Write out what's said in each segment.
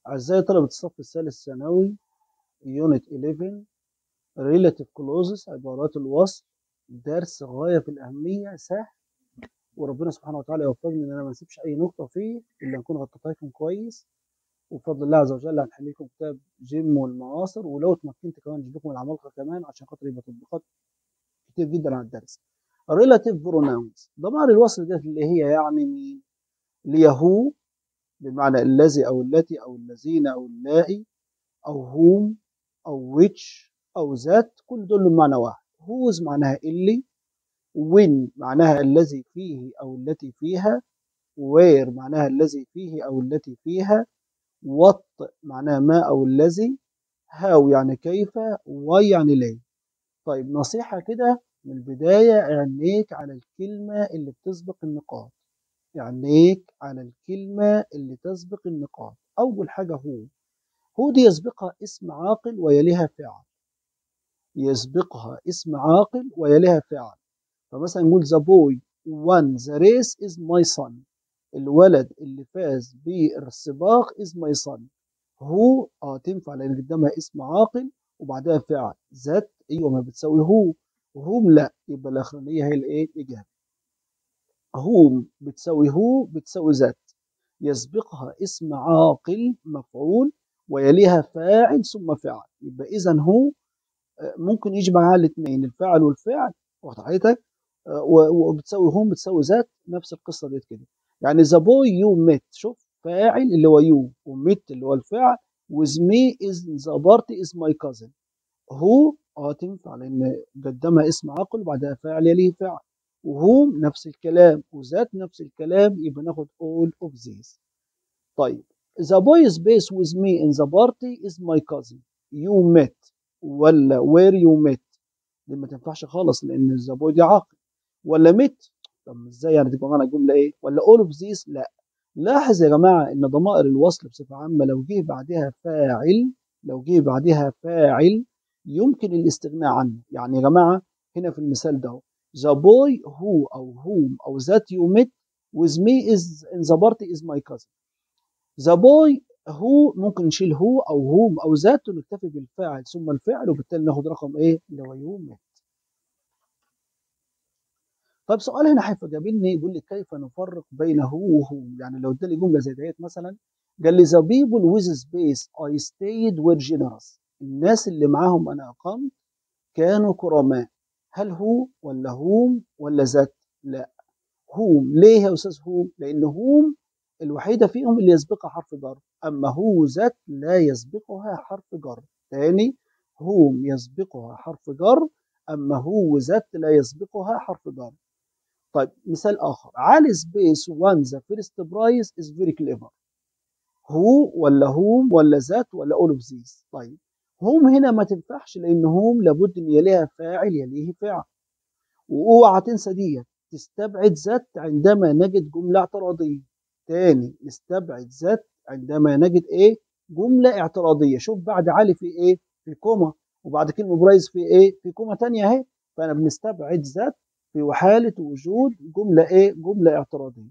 أعزائي طلبة الصف الثالث ثانوي يونت 11 relative clauses عبارات الوصل درس غاية في الأهمية سهل وربنا سبحانه وتعالى يوفقني إن أنا ما نسيبش أي نقطة فيه إلا نكون غطيتها لكم كويس وبفضل الله عز وجل هنحل لكم كتاب جيم والمعاصر ولو اتمكنت كمان نجيب لكم العمالقة كمان عشان خاطر يبقى تطبيقات كتير جدا على الدرس. relative pronouns ضمائر الوصل ديت اللي هي يعني مين؟ اللي هي هو بمعنى الذي أو التي أو الذين أو اللائي أو هوم أو which أو ذات كل دول معنى واحد whose معناها اللي when معناها الذي فيه أو التي فيها where معناها الذي فيه أو التي فيها what معناها ما أو الذي how يعني كيف why يعني ليه طيب نصيحة كده من البداية عينيك على الكلمة اللي بتسبق النقاط عينيك على الكلمة اللي تسبق النقاط أول حاجة هو هو دي يسبقها اسم عاقل ويليها فعل يسبقها اسم عاقل ويليها فعل فمثلا نقول the boy won the race is my son الولد اللي فاز بالسباق is my son هو اه تنفع لان قدامها اسم عاقل وبعدها فعل ذات ايوه ما بتساوي هو وهم لا يبقى الاخرانيه هي الايه الاجابه هوم بتساوي هو بتساوي ذات يسبقها اسم عاقل مفعول ويليها فاعل ثم فعل يبقى اذا هو ممكن يجي معاها الاثنين الفاعل والفعل واخد حضرتك وبتساوي هم بتساوي ذات نفس القصه ديت كده يعني ذا بوي يو ميت شوف فاعل اللي هو يو وميت اللي هو الفعل with me is the party is my cousin هو اه تنفع لان قدمها اسم عاقل وبعدها فاعل يليه فعل وهم نفس الكلام وذات نفس الكلام يبقى ناخد all of these طيب the boy is based with me in the party is my cousin you met ولا where you met دي ما تنفعش خالص لان the boy دي عاقل ولا met طب ازاي يعني تبقى معنى الجمله ايه ولا all of these لا لاحظ يا جماعه ان ضمائر الوصل بصفه عامه لو جه بعدها فاعل لو جه بعدها فاعل يمكن الاستغناء عنه يعني يا جماعه هنا في المثال ده the boy who او whom او that you met with me is in the party is my cousin the boy who ممكن نشيل هو او whom او ذات ونكتفي بالفاعل ثم الفعل وبالتالي ناخد رقم ايه اللي هو you met طيب سؤال هنا هيفاجئني يقول لي كيف نفرق بين هو وهو يعني لو ادالي جمله زي ديت مثلا قال لي the people with space I stayed were generous الناس اللي معاهم انا اقمت كانوا كرماء هل هو ولا هوم ولا ذات لا هوم ليه يا استاذ هوم لان هوم الوحيده فيهم اللي يسبقها حرف جر اما هو ذات لا يسبقها حرف جر تاني هوم يسبقها حرف جر اما هو ذات لا يسبقها حرف جر طيب مثال اخر علي سبيس وان ذا فيرست برايز از فيري كليفر هو ولا هوم ولا ذات ولا اول اوف ذيس طيب هم هنا ما تنفعش لان هم لابد ان يليها فاعل يليه فعل واوعى تنسى ديت تستبعد ذات عندما نجد جمله اعتراضيه تاني نستبعد ذات عندما نجد ايه جمله اعتراضيه شوف بعد علي في ايه في كوما وبعد كلمه برايز في ايه في كوما تانية اهي فانا بنستبعد ذات في حاله وجود جمله ايه جمله اعتراضيه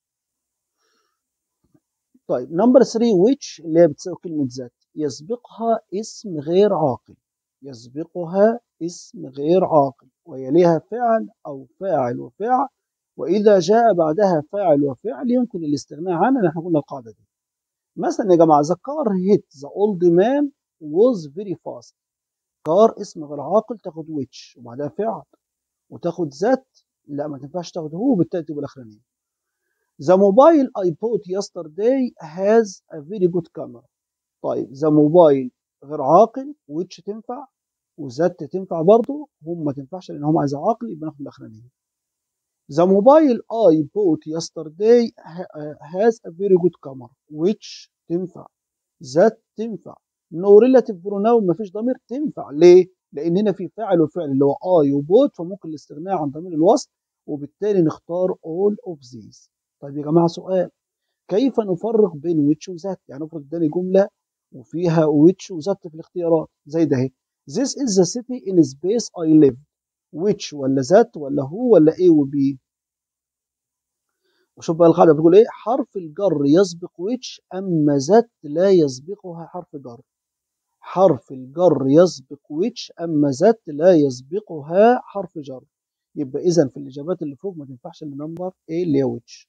طيب نمبر 3 which اللي هي بتساوي كلمه ذات يسبقها اسم غير عاقل يسبقها اسم غير عاقل ويليها فعل أو فاعل وفعل وإذا جاء بعدها فاعل وفعل يمكن الاستغناء عنها نحن قلنا القاعدة دي مثلا يا جماعة the car hit the old man was very fast كار اسم غير عاقل تاخد which وبعدها فعل وتاخد ذات لا ما تنفعش تاخد هو وبالتالي تبقى الأخرانية The mobile I bought yesterday has a very good camera طيب ذا موبايل غير عاقل ويتش تنفع وذات تنفع برضه هم ما تنفعش لان هم عايز عاقل يبقى ناخد الاخرانيه ذا موبايل اي بوت يسترداي هاز ا فيري جود كاميرا ويتش تنفع ذات تنفع نو ريلاتيف بروناون ما فيش ضمير تنفع ليه؟ لان هنا في فاعل وفعل اللي هو اي وبوت فممكن الاستغناء عن ضمير الوصل وبالتالي نختار all of these طيب يا جماعه سؤال كيف نفرق بين ويتش وذات؟ يعني افرض اداني جمله وفيها which وذات في الاختيارات زي ده اهي This is the city in space I live which ولا ذات ولا هو ولا A و B شوف بقى القاعده بتقول ايه حرف الجر يسبق which اما ذات لا يسبقها حرف جر حرف الجر يسبق which اما ذات لا يسبقها حرف جر يبقى اذا في الاجابات اللي فوق ما تنفعش الا نمبر ايه اللي هي which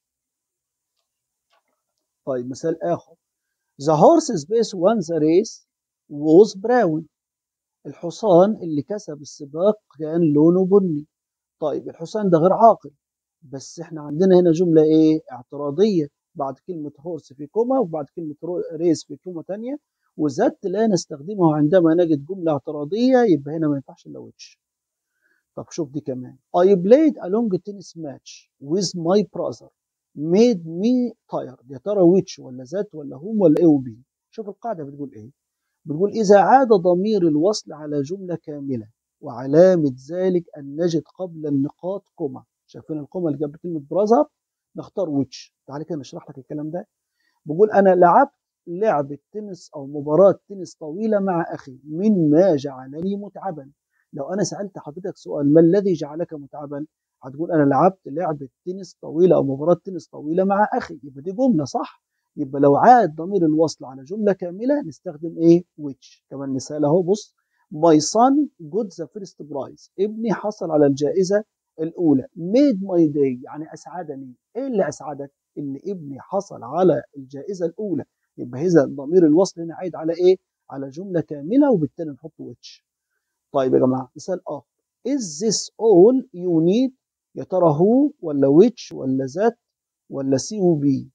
طيب مثال اخر The horse space won the race was brown الحصان اللي كسب السباق كان لونه بني طيب الحصان ده غير عاقل بس احنا عندنا هنا جملة ايه اعتراضية بعد كلمة هورس في كوما وبعد كلمة ريس في كوما تانية وذات لا نستخدمه عندما نجد جملة اعتراضية يبقى هنا ما ينفعش الا ويتش طب شوف دي كمان I played a long tennis match with my brother made me tired يا ترى which ولا ذات ولا هم ولا ايه وبي شوف القاعدة بتقول ايه بتقول إذا عاد ضمير الوصل على جملة كاملة وعلامة ذلك أن نجد قبل النقاط كوما شايفين الكوما اللي قبل كلمة براذر نختار ويتش تعالى كده نشرح لك الكلام ده بقول أنا لعبت لعبة تنس أو مباراة تنس طويلة مع أخي مما جعلني متعبا لو أنا سألت حضرتك سؤال ما الذي جعلك متعبا هتقول أنا لعبت لعبة تنس طويلة أو مباراة تنس طويلة مع أخي يبقى دي جملة صح يبقى لو عاد ضمير الوصل على جملة كاملة نستخدم ايه which كمان مثال اهو بص my son got the first prize ابني حصل على الجائزة الأولى made my day يعني أسعدني ايه اللي أسعدك إن ابني حصل على الجائزة الأولى يبقى إذا ضمير الوصل هنا عايد على ايه على جملة كاملة وبالتالي نحط which طيب يا جماعة مثال آخر is this all you need يا ترى هو ولا which ولا ذات ولا سي وبي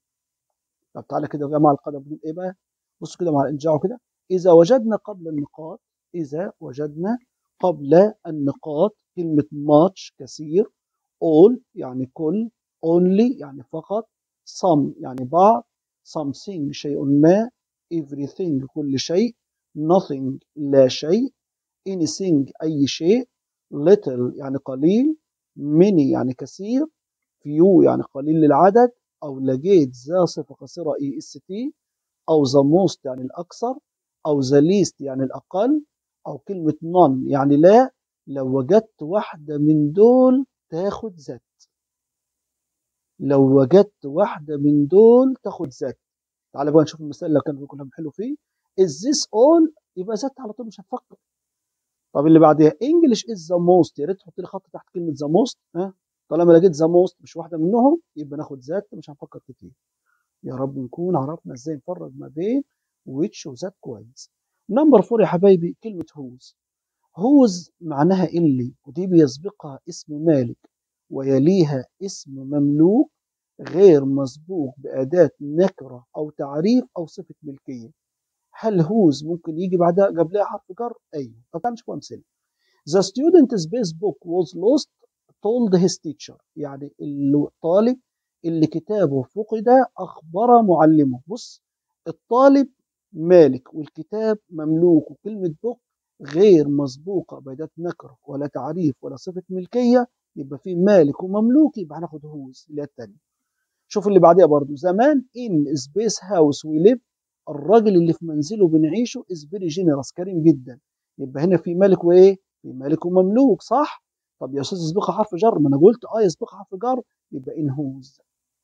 طب تعالى كده يا جماعه القاعده بتقول ايه بقى؟ بصوا كده مع انجعوا كده اذا وجدنا قبل النقاط اذا وجدنا قبل النقاط كلمه ماتش كثير all يعني كل only يعني فقط some يعني بعض something شيء ما everything كل شيء nothing لا شيء anything أي شيء little يعني قليل many يعني كثير few يعني قليل العدد أو لقيت ذا صفة قصيرة اي اس تي أو ذا موست يعني الأكثر أو ذا ليست يعني الأقل أو كلمة none يعني لا لو وجدت واحدة من دول تاخد ذات لو وجدت واحدة من دول تاخد ذات تعالى بقى نشوف المثال اللي كان كلام حلو فيه is this all يبقى ذات على طول مش هتفكر طب اللي بعديها English is the most يا ريت تحط لي خط تحت كلمة the most ها طالما لقيت ذا موست مش واحده منهم يبقى ناخد ذات مش هنفكر كتير يا رب نكون عرفنا ازاي نفرق ما بين ويتش وذات كويس نمبر فور يا حبايبي كلمه هوز هوز معناها اللي ودي بيسبقها اسم مالك ويليها اسم مملوك غير مسبوق بأداة نكرة أو تعريف أو صفة ملكية هل هوز ممكن يجي بعدها قبلها حرف جر؟ أيوه طب تعالى نشوف أمثلة The student's base book was lost told his teacher يعني الطالب اللي كتابه فقد أخبر معلمه بص الطالب مالك والكتاب مملوك وكلمة بوك غير مسبوقة بأداة نكرة ولا تعريف ولا صفة ملكية يبقى في مالك ومملوك يبقى هناخد هوز اللي هي التانية شوف اللي بعديها برضو زمان in space house we live الراجل اللي في منزله بنعيشه is very generous كريم جدا يبقى هنا في مالك وايه؟ في مالك ومملوك صح؟ طب يا استاذ يسبقها حرف جر ما انا قلت اه يسبقها حرف جر يبقى ان هوز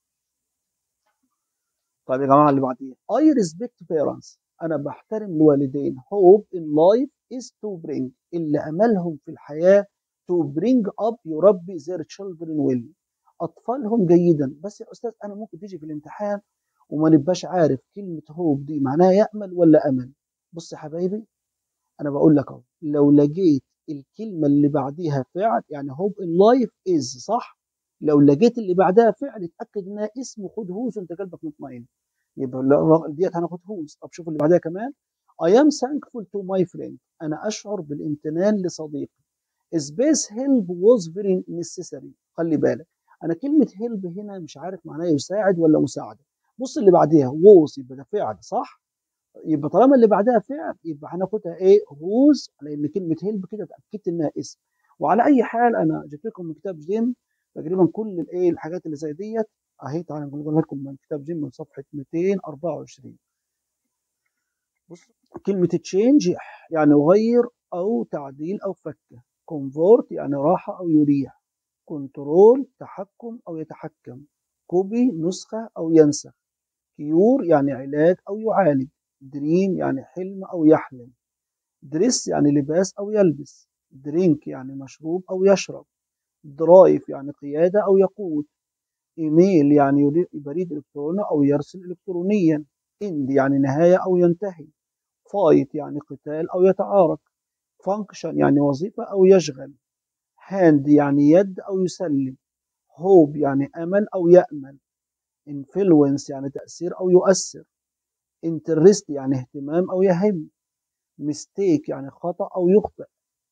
طيب يا جماعه اللي بعديه I respect parents انا بحترم الوالدين hope in life is to bring اللي املهم في الحياه to bring up يربي their children well اطفالهم جيدا بس يا استاذ انا ممكن تيجي في الامتحان وما نبقاش عارف كلمه hope دي معناها يامل ولا امل بص يا حبايبي انا بقول لك اهو لو لقيت الكلمة اللي بعديها فعل يعني hope in life is صح لو لقيت اللي بعدها فعل اتأكد انها اسم خد هوز وانت قلبك مطمئن يبقى ديت هناخد هوز طب شوف اللي بعدها كمان I am thankful to my friend أنا أشعر بالامتنان لصديقي Space help was very necessary خلي بالك أنا كلمة help هنا مش عارف معناها يساعد ولا مساعدة بص اللي بعديها was يبقى ده فعل صح يبقى طالما اللي بعدها فعل يبقى هناخدها ايه هوز لان كلمه هيلب كده اتاكدت انها اسم وعلى اي حال انا جبت لكم من كتاب جيم تقريبا كل الايه الحاجات اللي زي ديت اهي تعالى نقول لكم من كتاب جيم من صفحه 224 بص كلمه تشينج يعني غير او تعديل او فك كونفورت يعني راحه او يريح كنترول تحكم او يتحكم كوبي نسخة أو ينسخ كيور يعني علاج أو يعالج دريم يعني حلم أو يحلم دريس يعني لباس أو يلبس درينك يعني مشروب أو يشرب درايف يعني قيادة أو يقود إيميل يعني بريد إلكتروني أو يرسل إلكترونيا إند يعني نهاية أو ينتهي فايت يعني قتال أو يتعارك فانكشن يعني وظيفة أو يشغل هاند يعني يد أو يسلم هوب يعني أمل أو يأمل influence يعني تأثير أو يؤثر interest يعني اهتمام أو يهم mistake يعني خطأ أو يخطئ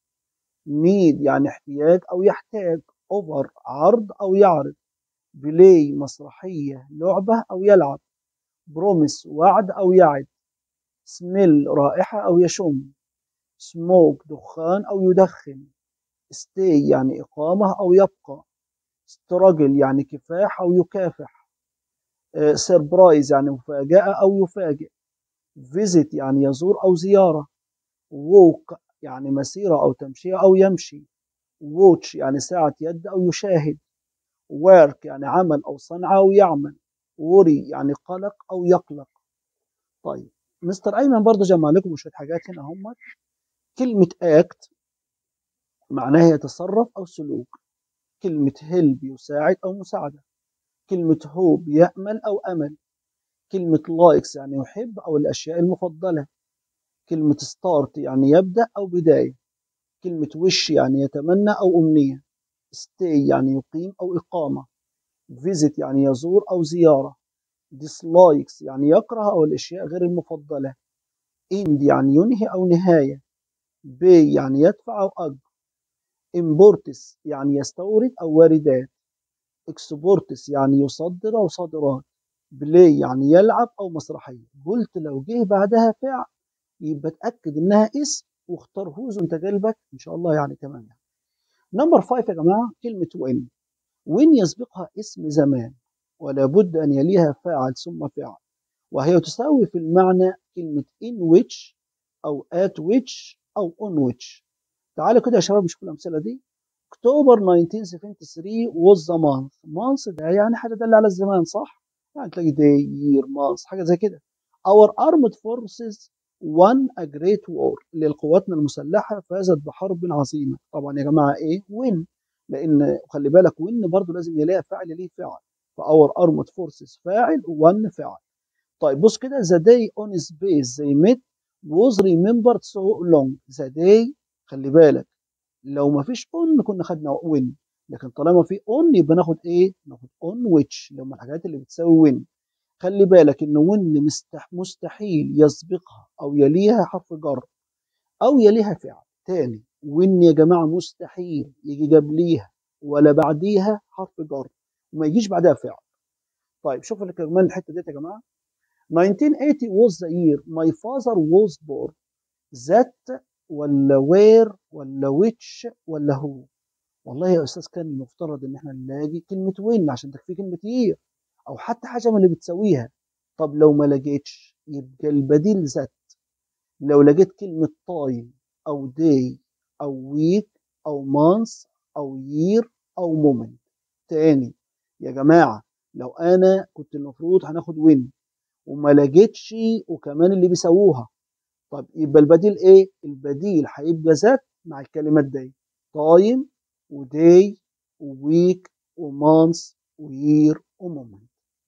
need يعني احتياج أو يحتاج over عرض أو يعرض بلاي مسرحية لعبة أو يلعب بروميس وعد أو يعد سميل رائحة أو يشم سموك دخان أو يدخن stay يعني إقامة أو يبقى struggle يعني كفاح أو يكافح سربرايز يعني مفاجأة أو يفاجئ visit يعني يزور أو زيارة walk يعني مسيرة أو تمشية أو يمشي watch يعني ساعة يد أو يشاهد work يعني عمل أو صنعة أو يعمل worry يعني قلق أو يقلق طيب مستر أيمن برضه جمع لكم شوية حاجات هنا هم كلمة act معناها يتصرف أو سلوك كلمة help يساعد أو مساعدة كلمة hope يأمل أو أمل كلمة likes يعني يحب أو الأشياء المفضلة كلمة start يعني يبدأ أو بداية كلمة wish يعني يتمنى أو أمنية stay يعني يقيم أو إقامة visit يعني يزور أو زيارة dislikes يعني يكره أو الأشياء غير المفضلة end يعني ينهي أو نهاية pay يعني يدفع أو أجر imports يعني يستورد أو واردات exports يعني يصدر أو صادرات بلاي يعني يلعب أو مسرحية قلت لو جه بعدها فعل يبقى اتأكد إنها اسم واختار هوز وأنت قلبك إن شاء الله يعني تمام يعني. نمبر فايف يا جماعة كلمة وين وين يسبقها اسم زمان ولا بد أن يليها فاعل ثم فعل وهي تساوي في المعنى كلمة in which أو at which أو on which تعالوا كده يا شباب نشوف الأمثلة دي أكتوبر 1973 was the month month ده يعني حاجة دل على الزمان صح؟ يعني تلاقي day year month حاجة زي كده our armed forces won a great war اللي قواتنا المسلحة فازت بحرب عظيمة طبعا يا جماعة ايه win لأن خلي بالك win برضو لازم يلاقي فاعل ليه فعل فاور armed forces فاعل وون فعل طيب بص كده the day on space they met was remembered so long the day خلي بالك لو ما فيش on كنا خدنا win لكن طالما في on يبقى ناخد ايه ناخد on which اللي هم الحاجات اللي بتساوي win خلي بالك ان win مستح مستحيل يسبقها او يليها حرف جر او يليها فعل تاني win يا جماعه مستحيل يجي قبليها ولا بعديها حرف جر وما يجيش بعدها فعل طيب شوف كمان الحته ديت يا جماعه 1980 was the year my father was born that ولا where ولا which ولا who والله يا استاذ كان المفترض ان احنا نلاقي كلمه وين عشان تكفي كلمه year او حتى حاجه من اللي بتساويها طب لو ما لقيتش يبقى البديل ذات لو لقيت كلمه تايم او day او week او month او year او moment تاني يا جماعه لو انا كنت المفروض هناخد وين وما لقيتش وكمان اللي بيساووها طب يبقى البديل ايه البديل هيبقى ذات مع الكلمات دي تايم وداي وويك ومانث وير ومومنت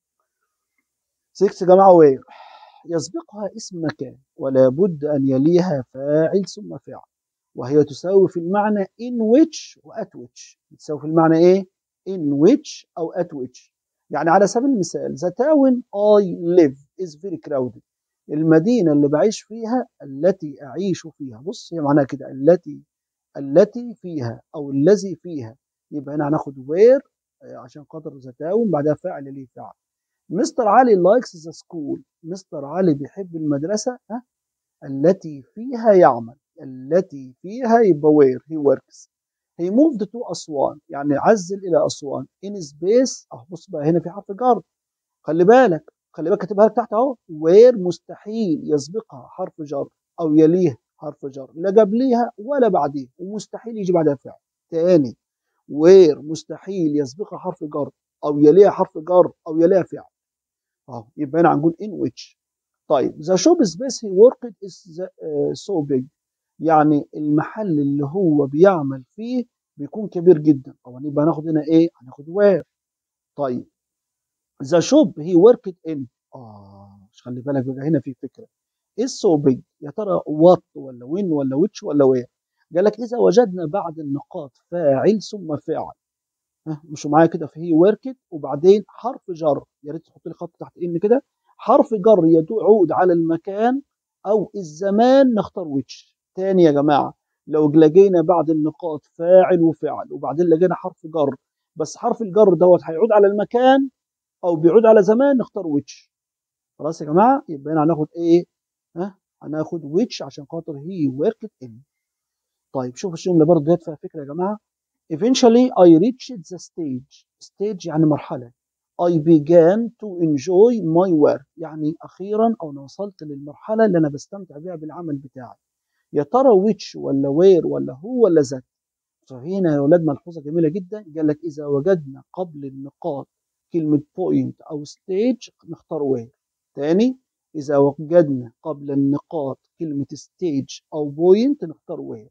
6 يا جماعه وير يسبقها اسم مكان ولا بد ان يليها فاعل ثم فعل وهي تساوي في المعنى in which و at which تساوي في المعنى ايه in which او at which يعني على سبيل المثال the town I live is very crowded المدينة اللي بعيش فيها التي أعيش فيها بص هي معناها كده التي التي فيها أو الذي فيها يبقى هنا هناخد where عشان خاطر the town بعدها فاعل ليه فعل مستر علي likes the school مستر علي بيحب المدرسة ها التي فيها يعمل التي فيها يبقى where he works he moved to أسوان يعني عزل إلى أسوان in space أهو بص بقى هنا في حرف جر خلي بالك خلي بالك كاتبها لك تحت أهو where مستحيل يسبقها حرف جر أو يليه حرف جر لا قبليها ولا بعديها ومستحيل يجي بعدها فعل تاني where مستحيل يسبقها حرف جر او يليها حرف جر او يليها فعل اهو يبقى هنا هنقول in which طيب the shop space he worked is the, uh, so big يعني المحل اللي هو بيعمل فيه بيكون كبير جدا طبعا يبقى هناخد هنا ايه هناخد where طيب the shop he worked in اه مش خلي بالك بقى هنا في فكره is so big يا ترى what ولا when ولا which ولا where قال لك اذا وجدنا بعد النقاط فاعل ثم فعل ها مش معايا كده في هي وركت وبعدين حرف جر يا ريت تحط لي خط تحت ان كده حرف جر يعود على المكان او الزمان نختار ويتش تاني يا جماعه لو لقينا بعد النقاط فاعل وفعل وبعدين لقينا حرف جر بس حرف الجر دوت هيعود على المكان او بيعود على زمان نختار ويتش خلاص يا جماعه يبقى هنا هناخد ايه ها هناخد ويتش عشان خاطر هي وركت ان طيب شوف الجمله برضه ديت فيها فكره يا جماعه Eventually I reached the stage stage يعني مرحلة I began to enjoy my work يعني أخيرا أو أنا وصلت للمرحلة اللي أنا بستمتع بيها بالعمل بتاعي يا ترى which ولا where ولا هو ولا ذات فهنا يا ولاد ملحوظة جميلة جدا قال لك إذا وجدنا قبل النقاط كلمة point أو stage نختار where تاني إذا وجدنا قبل النقاط كلمة stage أو point نختار where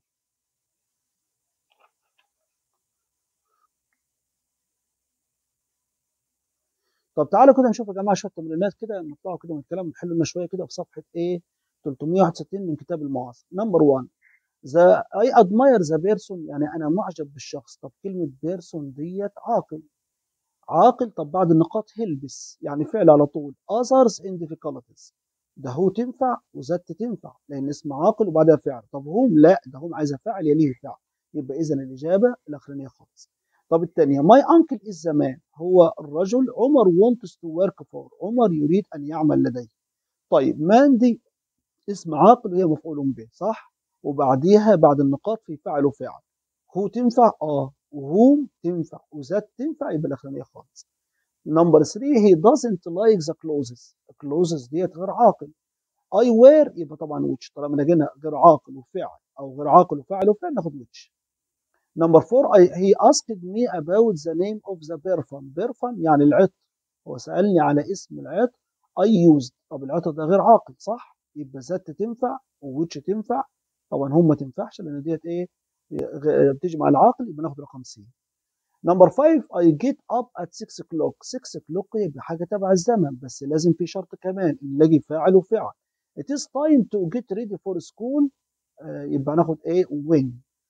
طب تعالوا كده نشوف يا جماعه شويه تمرينات كده نطلعوا كده من الكلام ونحل لنا شويه كده في صفحه ايه 361 من كتاب المعاصر نمبر 1 ذا اي ادماير ذا بيرسون يعني انا معجب بالشخص طب كلمه بيرسون ديت عاقل عاقل طب بعد النقاط هلبس يعني فعل على طول others in difficulties ده هو تنفع وذات تنفع لان اسم عاقل وبعدها فعل طب هم لا ده هم عايزه فعل يليه فعل يبقى اذا الاجابه الاخرانيه خالص طب الثانية my uncle is the man هو الرجل عمر wants to work for عمر يريد أن يعمل لديه طيب مان دي اسم عاقل هي مفعول به صح وبعديها بعد النقاط في فعل وفعل هو تنفع اه وهوم تنفع وذات تنفع يبقى الأخرانية خالص نمبر 3 he doesn't like the clothes clothes ديت غير عاقل I wear يبقى طبعا which طالما لقينا غير عاقل وفعل أو غير عاقل وفعل وفعل ناخد which نمبر 4 I, he asked me about the name of the perfume perfume يعني العطر هو سألني على اسم العطر I used طب العطر ده غير عاقل صح يبقى ذات تنفع وويتش تنفع طبعا هم ما تنفعش لان ديت ايه بتيجي مع العاقل يبقى ناخد رقم سي نمبر 5 I get up at 6 o'clock 6 o'clock يبقى حاجه تبع الزمن بس لازم في شرط كمان نلاقي فاعل وفعل it is time to get ready for school آه يبقى ناخد ايه when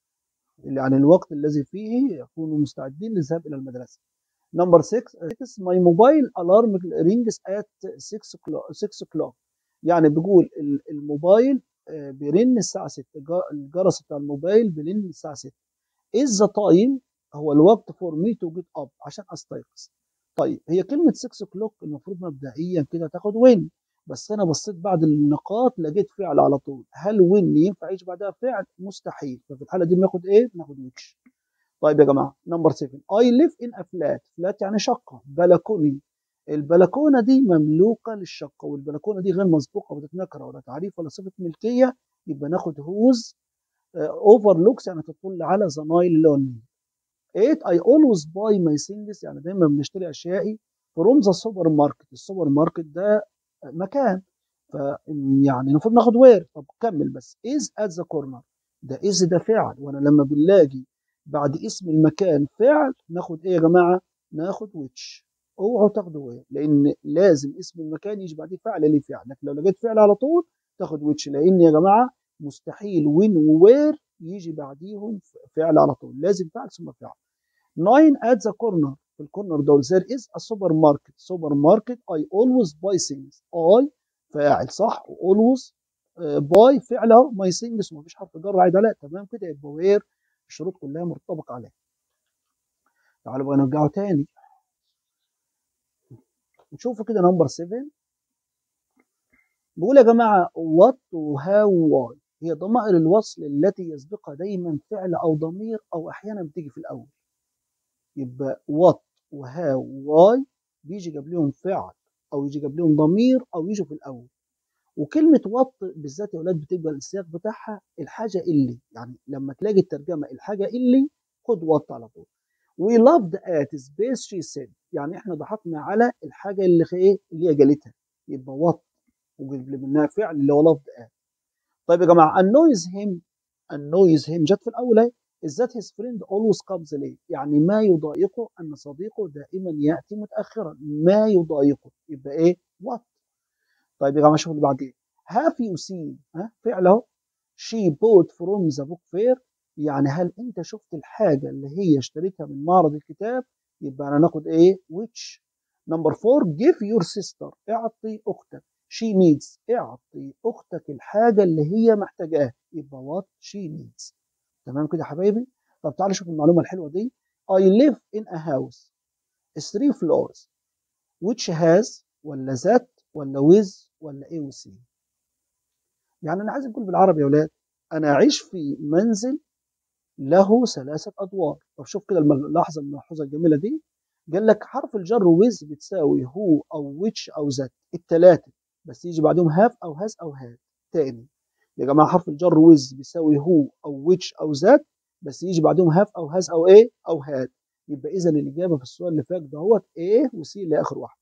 يعني الوقت الذي فيه يكونوا مستعدين للذهاب الى المدرسه نمبر 6 my mobile alarm rings at 6 o'clock 6 o'clock يعني بيقول الموبايل بيرن الساعه 6 الجرس بتاع الموبايل بيرن الساعه 6 is the time هو الوقت for me to get up عشان استيقظ طيب هي كلمه 6 o'clock المفروض مبدئيا كده تاخد وين بس انا بصيت بعد النقاط لقيت فعل على طول هل وين ينفع يجي بعدها فعل مستحيل ففي الحاله دي بناخد ايه بناخد ويتش طيب يا جماعه نمبر 7 اي ليف ان افلات فلات يعني شقه بلكوني البلكونه دي مملوكه للشقه والبلكونه دي غير مسبوقه ولا نكره ولا تعريف ولا صفه ملكيه يبقى ناخد هوز اوفر لوكس يعني تطل على ذا نايل لون 8 اي اولويز باي ماي ثينجز يعني دايما بنشتري اشيائي فروم ذا سوبر ماركت السوبر ماركت ده مكان ف يعني المفروض ناخد وير طب كمل بس از ات ذا كورنر ده از ده فعل وانا لما بنلاقي بعد اسم المكان فعل ناخد ايه يا جماعه ناخد ويتش اوعوا تاخدوا وير لان لازم اسم المكان يجي بعديه فعل ليه فعل لكن لو لقيت فعل على طول تاخد ويتش لان يا جماعه مستحيل وين ووير يجي بعديهم فعل على طول لازم فعل ثم فعل 9 at the corner في الكورنر دول there is a supermarket supermarket I always buy things I فاعل صح always باي فعل اهو my things ومفيش حرف جر عايد عليها تمام كده يبقى وير الشروط كلها مرتبطة عليها تعالوا بقى نرجعوا تاني نشوفوا كده نمبر 7 بيقول يا جماعة what وهاو why هي ضمائر الوصل التي يسبقها دايما فعل أو ضمير أو أحيانا بتيجي في الأول يبقى what وهاو واي بيجي قبلهم فعل او يجي قبلهم ضمير او يجوا في الاول وكلمه وات بالذات يا اولاد بتبقى السياق بتاعها الحاجه اللي يعني لما تلاقي الترجمه الحاجه اللي خد وات على طول we loved at space she said يعني احنا ضحكنا على الحاجه اللي ايه اللي هي جالتها يبقى وات وجيب منها فعل اللي هو لفظ قال طيب يا جماعه annoys him annoys him جت في الاول اهي is that his friend always comes late يعني ما يضايقه ان صديقه دائما ياتي متاخرا ما يضايقه يبقى ايه what طيب يا جماعه شوفوا اللي بعدين have you seen ها فعل اهو she bought from the book fair يعني هل انت شفت الحاجه اللي هي اشتريتها من معرض الكتاب يبقى انا ناخد ايه which نمبر 4 give your sister اعطي اختك she needs اعطي اختك الحاجه اللي هي محتاجاها يبقى what she needs تمام كده يا حبايبي طب تعالوا شوف المعلومه الحلوه دي I live in a house three floors which has ولا that ولا with ولا ايه وسي يعني انا عايز اقول بالعربي يا اولاد انا اعيش في منزل له ثلاثه ادوار طب شوف كده اللحظه الملحوظه الجميله دي قال لك حرف الجر ويز بتساوي هو او ويتش او ذات الثلاثه بس يجي بعدهم هاف او هاز او هاد تاني يا جماعه حرف الجر ويز بيساوي هو او ويتش او ذات بس يجي بعدهم هاف او هاز او ايه او هاد يبقى اذا الاجابه في السؤال اللي فات دهوت ايه وسي لاخر واحد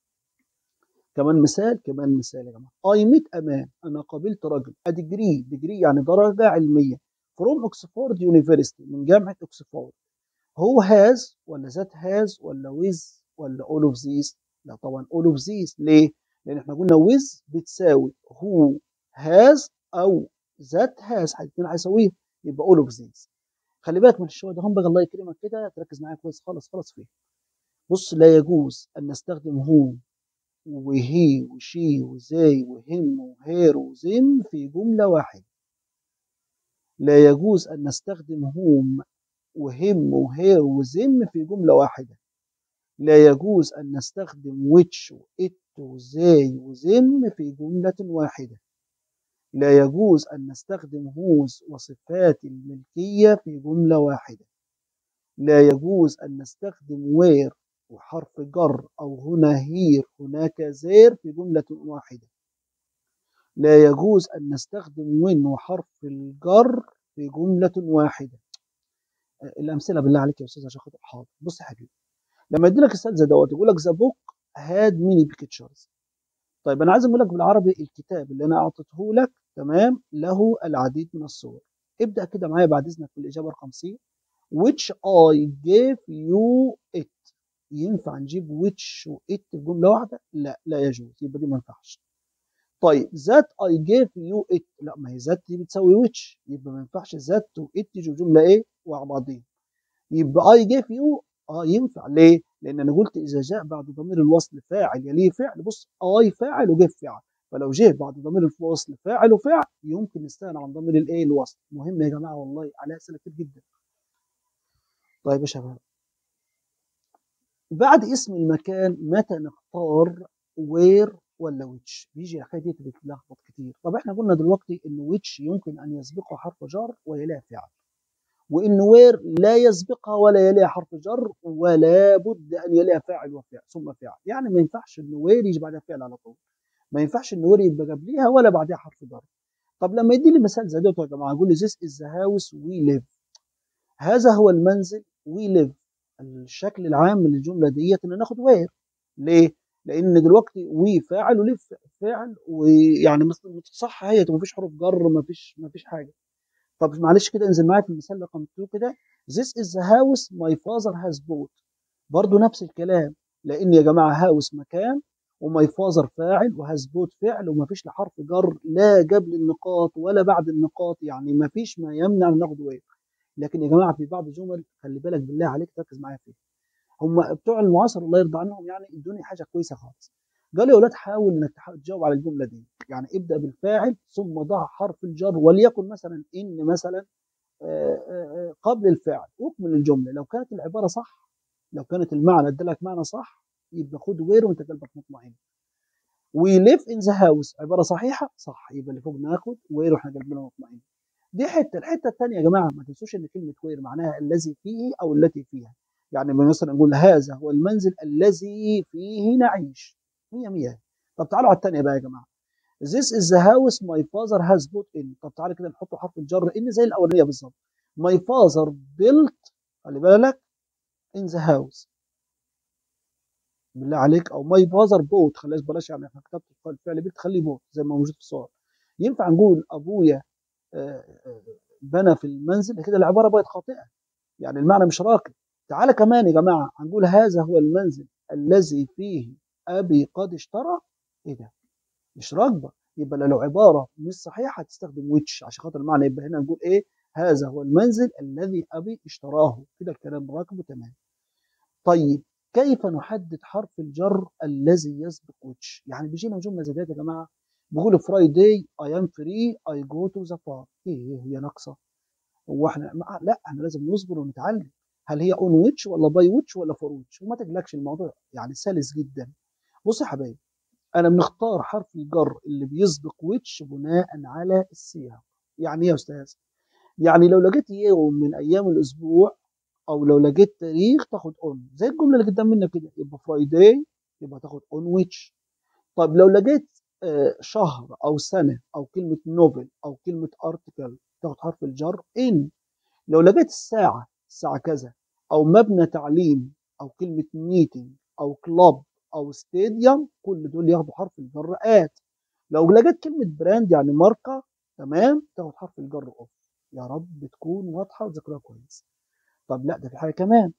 كمان مثال كمان مثال يا جماعه اي ميت امان انا قابلت رجل ادجري ديجري يعني درجه علميه فروم اوكسفورد يونيفرستي من جامعه اوكسفورد هو هاز ولا ذات هاز ولا ويز ولا اول اوف ذيس لا طبعا اول اوف ذيس ليه لان احنا قلنا ويز بتساوي هو هاز او ذات هاز الاثنين هيساويه يبقى اول اوف ذيس خلي بالك من الشويه ده هم بقى الله يكرمك كده تركز معايا كويس خالص خالص فيه بص لا يجوز ان نستخدم هو وهي وشي وزي وهم وهير وزم في جمله واحده لا يجوز ان نستخدم هوم وهم وهير وزم في جملة واحدة لا يجوز أن نستخدم ويتش وإت وزاي وزم في جملة واحدة لا يجوز أن نستخدم هوز وصفات الملكية في جملة واحدة لا يجوز أن نستخدم وير وحرف جر أو هنا هير هناك زير في جملة واحدة لا يجوز أن نستخدم وين وحرف الجر في جملة واحدة الامثله بالله عليك يا استاذ عشان خاطر حاضر بص يا حبيبي لما يدي لك السؤال زي دوت يقول لك ذا بوك هاد ميني بيكتشرز طيب انا عايز اقول لك بالعربي الكتاب اللي انا اعطيته لك تمام له العديد من الصور ابدا كده معايا بعد اذنك في الاجابه رقم سي which I gave you it ينفع نجيب which و it في جمله واحده لا لا يجوز يبقى دي ما ينفعش طيب that I gave you it لا ما هي that دي بتساوي which يبقى ما ينفعش that و it تيجي جمله ايه مع بعضين يبقى I gave you اه ينفع ليه؟ لان انا قلت اذا جاء بعد ضمير الوصل فاعل يليه فعل بص I فاعل وجيب فعل فلو جه بعد ضمير الوصل فاعل وفعل يمكن نستغنى عن ضمير الايه الوصل مهم يا جماعه والله عليها اسئله كتير جدا طيب يا شباب بعد اسم المكان متى نختار وير ولا ويتش بيجي الحكايه دي بتتلخبط كتير طب احنا قلنا دلوقتي ان ويتش يمكن ان يسبقه حرف جر ويليها فعل وان وير لا يسبقها ولا يليها حرف جر ولا بد ان يليها فاعل وفعل ثم فعل يعني ما ينفعش ان وير يجي بعدها فعل على طول ما ينفعش ان وير يبقى قبليها ولا بعدها حرف جر طب لما يدي لي مثال زي ده يا جماعه يقول لي this is the house we live هذا هو المنزل we live الشكل العام من الجمله ديت ان ناخد وير ليه؟ لان دلوقتي وي فاعل وليف فاعل ويعني صح هي مفيش حروف جر مفيش مفيش حاجه طب معلش كده انزل معايا في المثال رقم 2 كده This is the house my father has bought برضو نفس الكلام لان يا جماعه هاوس مكان وماي فازر فاعل وهاز بوت فعل ومفيش لا حرف جر لا قبل النقاط ولا بعد النقاط يعني مفيش ما يمنع ان ناخد وير لكن يا جماعه في بعض الجمل خلي بالك بالله عليك تركز معايا فيها هم بتوع المعاصر الله يرضى عنهم يعني ادوني حاجه كويسه خالص قالوا يا اولاد حاول انك تجاوب على الجمله دي يعني ابدا بالفاعل ثم ضع حرف الجر وليكن مثلا ان مثلا قبل الفعل واكمل الجمله لو كانت العباره صح لو كانت المعنى ادالك معنى صح يبقى خد وير وانت قلبك مطمئن وي ليف ان ذا هاوس عباره صحيحه صح يبقى اللي فوق ناخد وير واحنا قلبنا مطمئن دي حته الحته الثانيه يا جماعه ما تنسوش ان كلمه وير معناها الذي فيه او التي فيها يعني مثلا نقول هذا هو المنزل الذي فيه نعيش مية مية طب تعالوا على الثانيه بقى يا جماعه This is the house my father has put in طب تعالى كده نحط حرف الجر ان زي الاولانيه بالظبط my father built خلي بالك in the house بالله عليك او ماي فازر بوت خلاص بلاش يعني احنا كتبت الفعل بيت خليه بوت زي ما موجود في الصور ينفع نقول ابويا آه، آه، بنى في المنزل كده العباره بقت خاطئه يعني المعنى مش راكب تعالى كمان يا جماعه هنقول هذا هو المنزل الذي فيه ابي قد اشترى ايه ده مش راكبه يبقى لو عباره مش صحيحه هتستخدم ويتش عشان خاطر المعنى يبقى هنا نقول ايه هذا هو المنزل الذي ابي اشتراه كده الكلام راكب وتمام طيب كيف نحدد حرف الجر الذي يسبق which يعني بيجينا جمله زي ديت يا جماعه بيقول فرايداي اي ام فري اي جو تو ذا بارك ايه هي ناقصه هو احنا ما- لا احنا لازم نصبر ونتعلم هل هي اون ويتش ولا باي ويتش ولا فور ويتش وما تقلقش الموضوع يعني سلس جدا بص يا حبايبي انا بنختار حرف الجر اللي بيسبق ويتش بناء على السياق يعني ايه يا استاذ يعني لو لقيت يوم من ايام الاسبوع او لو لقيت تاريخ تاخد اون زي الجمله اللي قدام منك كده يبقى فرايداي يبقى تاخد اون ويتش طب لو لقيت آه، شهر او سنه او كلمه نوفل او كلمه ارتكل تاخد حرف الجر ان لو لقيت الساعه الساعه كذا او مبنى تعليم او كلمه ميتنج او كلاب او ستاديوم كل دول ياخدوا حرف الجر ات لو لقيت كلمه براند يعني ماركه تمام تاخد حرف الجر اوف يا رب تكون واضحه وذاكرها كويس طب لا ده في حاجه كمان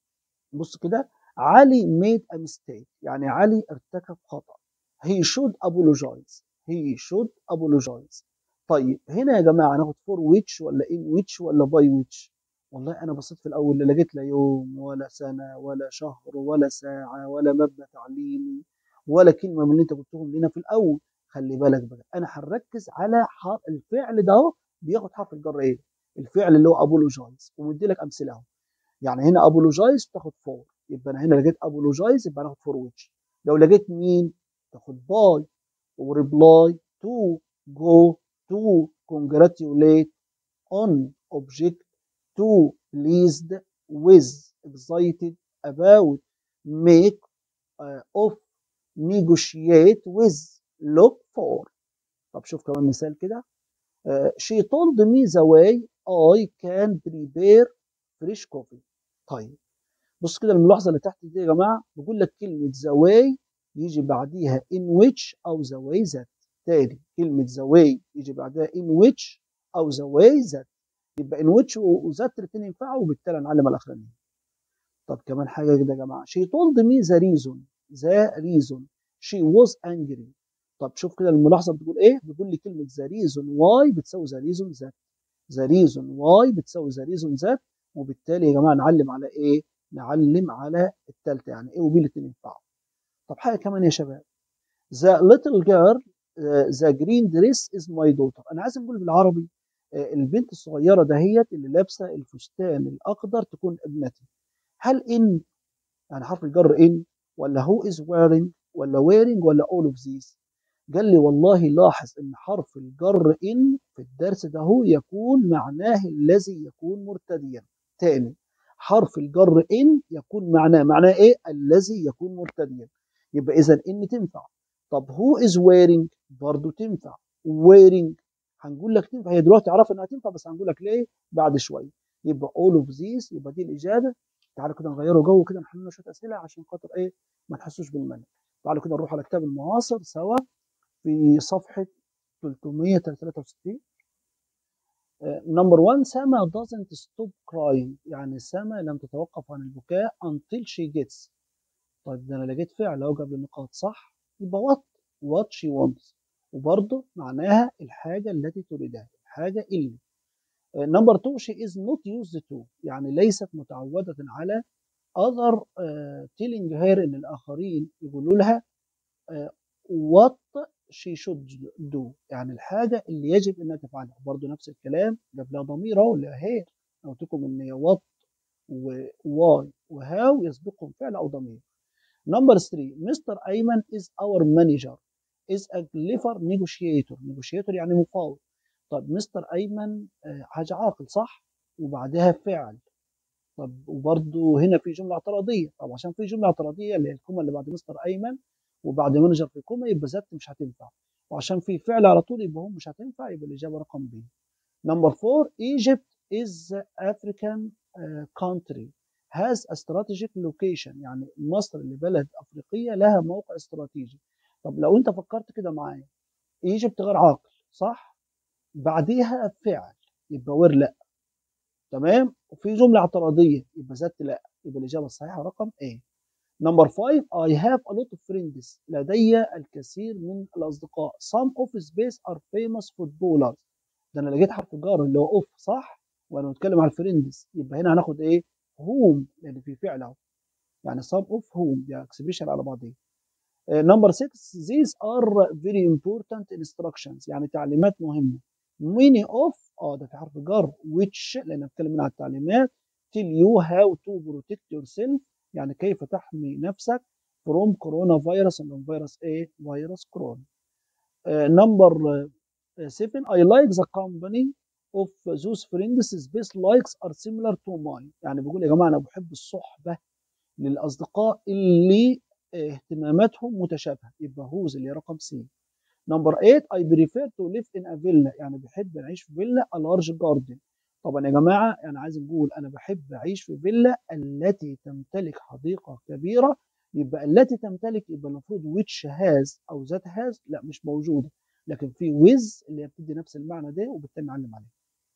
بص كده علي made a mistake يعني علي ارتكب خطأ he should apologize he should apologize طيب هنا يا جماعه ناخد for which ولا in which ولا by which والله انا بصيت في الاول لا لقيت لا يوم ولا سنه ولا شهر ولا ساعه ولا مبنى تعليمي ولا كلمه من اللي انت قلتهم لنا في الاول خلي بالك بقى انا هنركز على حرف الفعل ده اهو بياخد حرف الجر ايه الفعل اللي هو apologize ومدي لك امثله اهو يعني هنا ابولوجايز تاخد فور يبقى انا هنا لقيت ابولوجايز يبقى ناخد فور ويتش لو لقيت مين تاخد باي وريبلاي تو جو تو congratulate on object to pleased with excited about make uh, of negotiate with look for طب شوف كمان مثال كده uh, she told me the way I can prepare fresh coffee طيب بص كده الملاحظه اللي تحت دي يا جماعه بقول لك كلمه ذا واي يجي بعديها in which او ذا واي ذات تاني كلمه ذا واي يجي بعدها in which او ذا واي ذات يبقى in which وذات الاثنين ينفعوا وبالتالي نعلم على الاخرانيه طب كمان حاجه كده يا جماعه she told me the reason the reason she was angry طب شوف كده الملاحظه بتقول ايه بتقول لي كلمه the reason why بتساوي the reason that the reason why بتساوي the reason that وبالتالي يا جماعه نعلم على ايه نعلم على الثالثه يعني ايه وبي الاثنين ينفعوا طب حاجه كمان يا شباب the little girl uh, the green dress is my daughter انا عايز نقول بالعربي uh, البنت الصغيره دهيت اللي لابسه الفستان الاخضر تكون ابنتي هل ان يعني حرف الجر ان ولا who is wearing ولا wearing ولا all of these قال لي والله لاحظ ان حرف الجر ان في الدرس ده هو يكون معناه الذي يكون مرتديا تاني حرف الجر ان يكون معناه معناه ايه الذي يكون مرتديا يبقى اذا ان تنفع طب هو از ويرنج برضه تنفع ويرنج هنقول لك تنفع هي دلوقتي عرف انها تنفع بس هنقول لك ليه بعد شويه يبقى all of these يبقى دي الاجابه تعالوا كده نغيروا جو كده نحل لنا شويه اسئله عشان خاطر ايه ما تحسوش بالملل تعالوا كده نروح على كتاب المعاصر سوا في صفحه 363 نمبر 1 سما doesn't stop crying يعني سما لم تتوقف عن البكاء until she gets طيب ده انا لقيت فعل اهو قبل النقاط صح يبقى what what she wants وبرضه معناها الحاجه التي تريدها الحاجه اللي نمبر 2 she is not used to يعني ليست متعوده على other uh, telling her ان الاخرين يقولوا لها uh, what she should do يعني الحاجه اللي يجب انها تفعلها برضه نفس الكلام جاب لها ضمير اهو اللي هي قلت لكم ان هي what وواي وهاو يسبقهم فعل او ضمير نمبر 3 مستر ايمن is our manager is a clever negotiator negotiator يعني مفاوض طب مستر ايمن حاجه عاقل صح وبعدها فعل طب وبرضه هنا في جمله اعتراضيه طب عشان في جمله اعتراضيه اللي هي الكومه اللي بعد مستر ايمن وبعد مانجر في كومه يبقى ذات مش هتنفع وعشان في فعل على طول يبقى هم مش هتنفع يبقى الاجابه رقم ب نمبر 4 Egypt is African uh, country has a strategic location يعني مصر اللي بلد افريقيه لها موقع استراتيجي طب لو انت فكرت كده معايا ايجيبت غير عاقل صح بعديها فعل يبقى وير لا تمام وفي جمله اعتراضيه يبقى ذات لا يبقى الاجابه الصحيحه رقم A نمبر 5 I have a lot of friends لدي الكثير من الاصدقاء some of space are famous footballers ده انا لقيت حرف الجر اللي هو اوف صح وانا بتكلم على الفريندز يبقى هنا هناخد ايه هوم لان في فعل اهو يعني some of whom يعني اكسبريشن على بعضيه نمبر 6 these are very important instructions يعني تعليمات مهمه many of اه ده في حرف جر which لان بتكلم على التعليمات tell you how to protect yourself يعني كيف تحمي نفسك from كورونا فيروس من فيروس ايه فيروس كورونا نمبر 7 I like the company of those friends space likes are similar to mine يعني بيقول يا جماعه انا بحب الصحبه للاصدقاء اللي اهتماماتهم متشابهه يبقى هوز اللي رقم سي نمبر 8 I prefer to live in a villa يعني بحب اعيش في فيلا a large garden طبعا يا جماعه انا عايز نقول انا بحب اعيش في فيلا التي تمتلك حديقه كبيره يبقى التي تمتلك يبقى المفروض which has او ذات has لا مش موجوده لكن في with اللي هي بتدي نفس المعنى ده وبالتالي نعلم عليه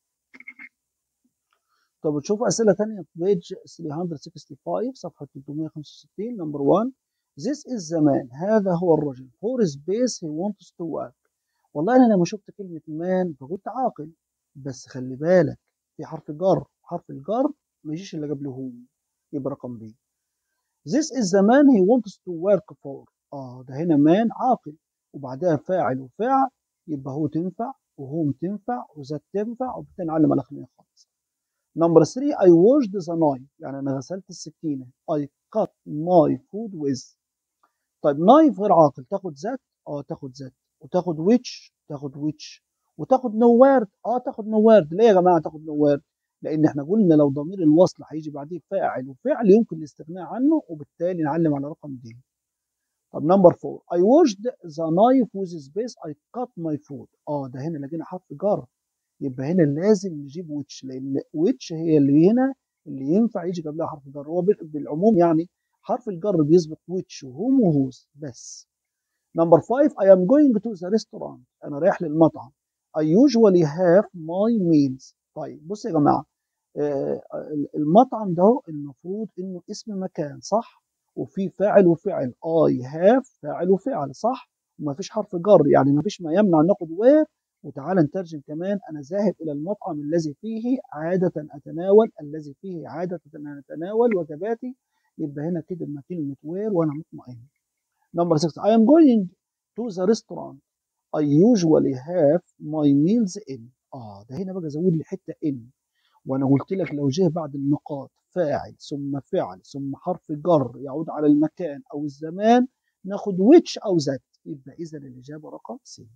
طب تشوفوا اسئله ثانيه في بيج 365 صفحه 365 نمبر 1 This is the man هذا هو الرجل for space he wants to work والله انا لما شفت كلمه مان فقلت عاقل بس خلي بالك في حرف جر حرف الجر ما يجيش اللي قبله هو يبقى رقم بي This is the man he wants to work for اه ده هنا مان عاقل وبعدها فاعل وفعل يبقى هو تنفع وهوم تنفع وذات تنفع وبالتالي نعلم على الاخرين خالص نمبر 3 I washed the knife يعني انا غسلت السكينه I cut my food with طيب نايف غير عاقل تاخد ذات اه تاخد ذات وتاخد which تاخد which وتاخد نوارد اه تاخد نوارد ليه يا جماعه تاخد نوارد لان احنا قلنا لو ضمير الوصل هيجي بعديه فاعل وفعل يمكن الاستغناء عنه وبالتالي نعلم على رقم دي طب نمبر 4 I washed the knife with space I cut my food اه ده هنا لقينا حرف جر يبقى هنا لازم نجيب which لان which هي اللي هنا اللي ينفع يجي قبلها حرف جر هو بالعموم يعني حرف الجر بيسبق which وهوم وهوز بس نمبر 5 I am going to the restaurant انا رايح للمطعم I usually have my meals طيب بص يا جماعه آه المطعم ده المفروض انه اسم مكان صح وفي فاعل وفعل I have فاعل وفعل صح وما فيش حرف جر يعني ما فيش ما يمنع ان ناخد وير وتعالى نترجم كمان انا ذاهب الى المطعم الذي فيه عاده اتناول الذي فيه عاده اتناول وجباتي يبقى هنا كده ما كلمه وير وانا مطمئن نمبر 6 I am going to the restaurant I usually have my meals in اه ده هنا بقى زود لي حته in وانا قلت لك لو جه بعد النقاط فاعل ثم فعل ثم حرف جر يعود على المكان او الزمان ناخد which او ذات يبقى اذا الاجابه رقم سي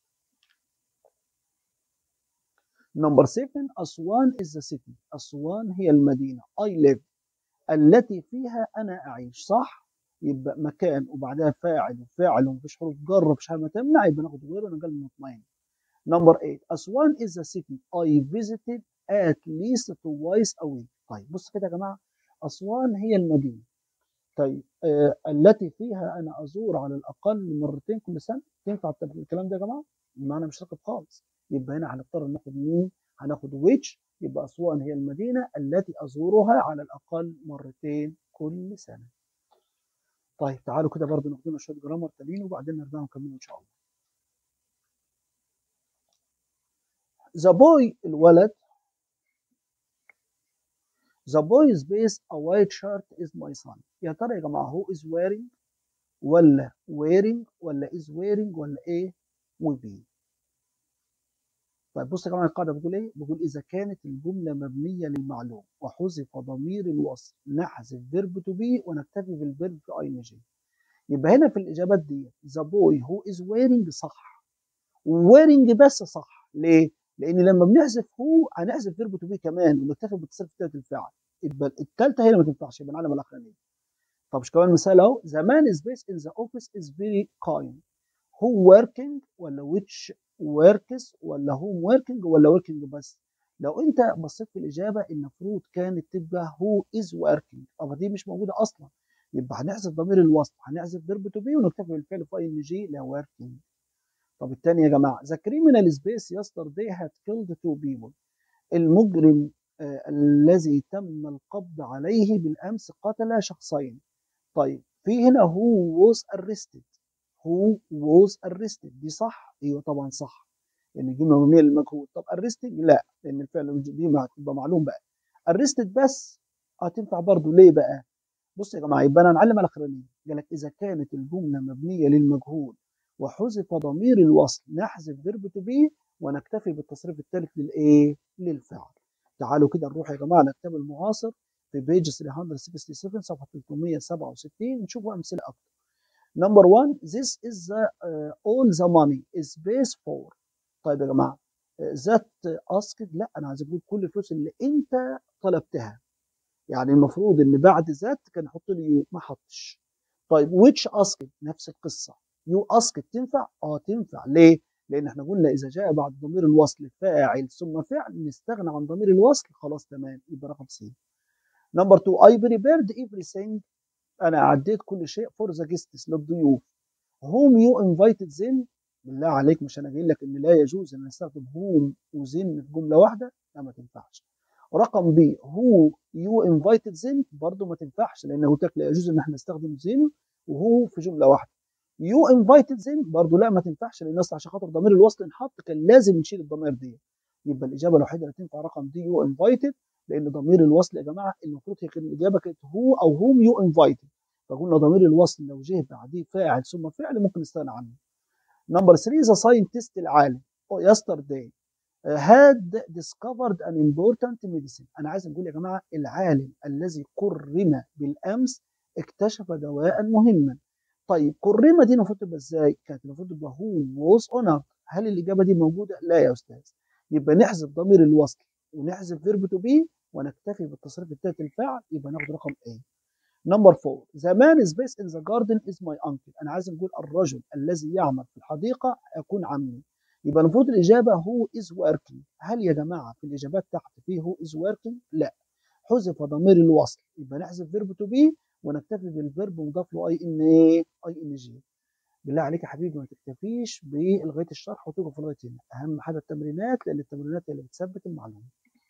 نمبر 7 أسوان is the city أسوان هي المدينة I live التي فيها أنا أعيش صح يبقى مكان وبعدها فاعل وفاعل ومفيش حروف جر مفيش حاجة ما تمنع يبقى ناخد غيره ونقل مطمئن نمبر 8 أسوان is the city I visited at least twice a week طيب بص كده يا جماعة أسوان هي المدينة طيب آه التي فيها أنا أزور على الأقل مرتين كل سنة تنفع الكلام ده يا جماعة؟ المعنى مش راكب خالص يبقى هنا هنضطر ناخد مين؟ هناخد which يبقى أسوان هي المدينة التي أزورها على الأقل مرتين كل سنة. طيب تعالوا كده برضه ناخد لنا شوية جرامر تانيين وبعدين نرجع نكمل إن شاء الله. The boy الولد The boy's base a white shirt is my son. يا ترى يا جماعة who is wearing ولا wearing ولا is wearing ولا إيه وبي طيب بص يا جماعه القاعده بتقول ايه؟ بتقول اذا كانت الجمله مبنيه للمعلوم وحذف ضمير الوصل نحذف فيرب تو بي ونكتفي بالفيرب في اي ان جي. يبقى هنا في الاجابات دي ذا بوي هو از ويرنج صح. ويرنج بس صح، ليه؟ لان لما بنحذف هو هنحذف فيرب تو بي كمان ونكتفي بالتصريف الثالث الفاعل. يبقى الثالثه هي اللي ما تنفعش يبقى نعلم الاخرانيه. طب مش كمان مثال اهو ذا مان از بيس ان ذا اوفيس از فيري كايند. هو working ولا which works ولا home working ولا working بس لو انت بصيت في الاجابه المفروض كانت تبقى هو از وركينج طب دي مش موجوده اصلا يبقى هنحذف ضمير الوصف هنحذف فيرب تو بي ونكتفي بالفعل في اي ان جي لا وركينج طب الثاني يا جماعه ذا كريمنال سبيس يسترداي هاد كيلد تو بيبل المجرم آه الذي تم القبض عليه بالامس قتل شخصين طيب في هنا هو was arrested هو was arrested دي صح ايوه طبعا صح لان يعني الجمله مبنيه للمجهول طب arrested لا لان الفعل دي هتبقى معلوم بقى arrested بس هتنفع برضه ليه بقى بص يا جماعه يبقى انا نعلم على الاخرانيه قال لك اذا كانت الجمله مبنيه للمجهول وحذف ضمير الوصل نحذف فيرب تو بي ونكتفي بالتصريف الثالث للايه للفعل تعالوا كده نروح يا جماعه لكتاب المعاصر في بيج 367 صفحه 367 نشوفوا امثله اكتر نمبر 1 this is the uh, all the money is based for طيب يا جماعه ذات اسكت لا انا عايز اقول كل الفلوس اللي انت طلبتها يعني المفروض ان بعد ذات كان يحط لي يو ما حطش طيب which اسكت نفس القصه يو اسكت تنفع اه تنفع ليه لان احنا قلنا اذا جاء بعد ضمير الوصل فاعل ثم فعل نستغنى عن ضمير الوصل خلاص تمام يبقى رقم سي نمبر 2 I prepared everything انا عديت كل شيء for the guests للضيوف whom you invited them بالله عليك مش انا قايل لك ان لا يجوز ان نستخدم whom وزن في جمله واحده لا ما تنفعش رقم بي هو يو انفايتد زين برضه ما تنفعش لان قلت لك لا يجوز ان احنا نستخدم زين وهو في جمله واحده يو انفايتد زين برضه لا ما تنفعش لان اصلا عشان خاطر ضمير الوصل انحط كان لازم نشيل الضمير دي يبقى الاجابه الوحيده اللي تنفع رقم دي يو انفايتد لان ضمير الوصل يا جماعه المفروض هي كانت الاجابه كانت هو او هوم يو انفايتد فقلنا ضمير الوصل لو جه بعديه فاعل ثم فعل ممكن نستغنى عنه نمبر 3 ذا ساينتست العالم يسترداي had discovered an important medicine انا عايز نقول يا جماعه العالم الذي كرم بالامس اكتشف دواء مهما طيب كرم دي المفروض تبقى ازاي كانت المفروض تبقى هو was honored هل الاجابه دي موجوده لا يا استاذ يبقى نحذف ضمير الوصل ونحذف فيرب تو بي ونكتفي بالتصريف الثالث الفاعل يبقى ناخد رقم A نمبر 4 The man is based in the garden is my uncle أنا عايز نقول الرجل الذي يعمل في الحديقة يكون عمي يبقى المفروض الإجابة هو is working هل يا جماعة في الإجابات تحت فيه هو is working؟ لا حذف ضمير الوصل يبقى نحذف فيرب تو بي ونكتفي بالفيرب مضاف له اي ان ايه؟ اي ان جي بالله عليك يا حبيبي ما تكتفيش بلغايه الشرح وتقف لغايه هنا اهم حاجه التمرينات لان التمرينات هي اللي بتثبت المعلومه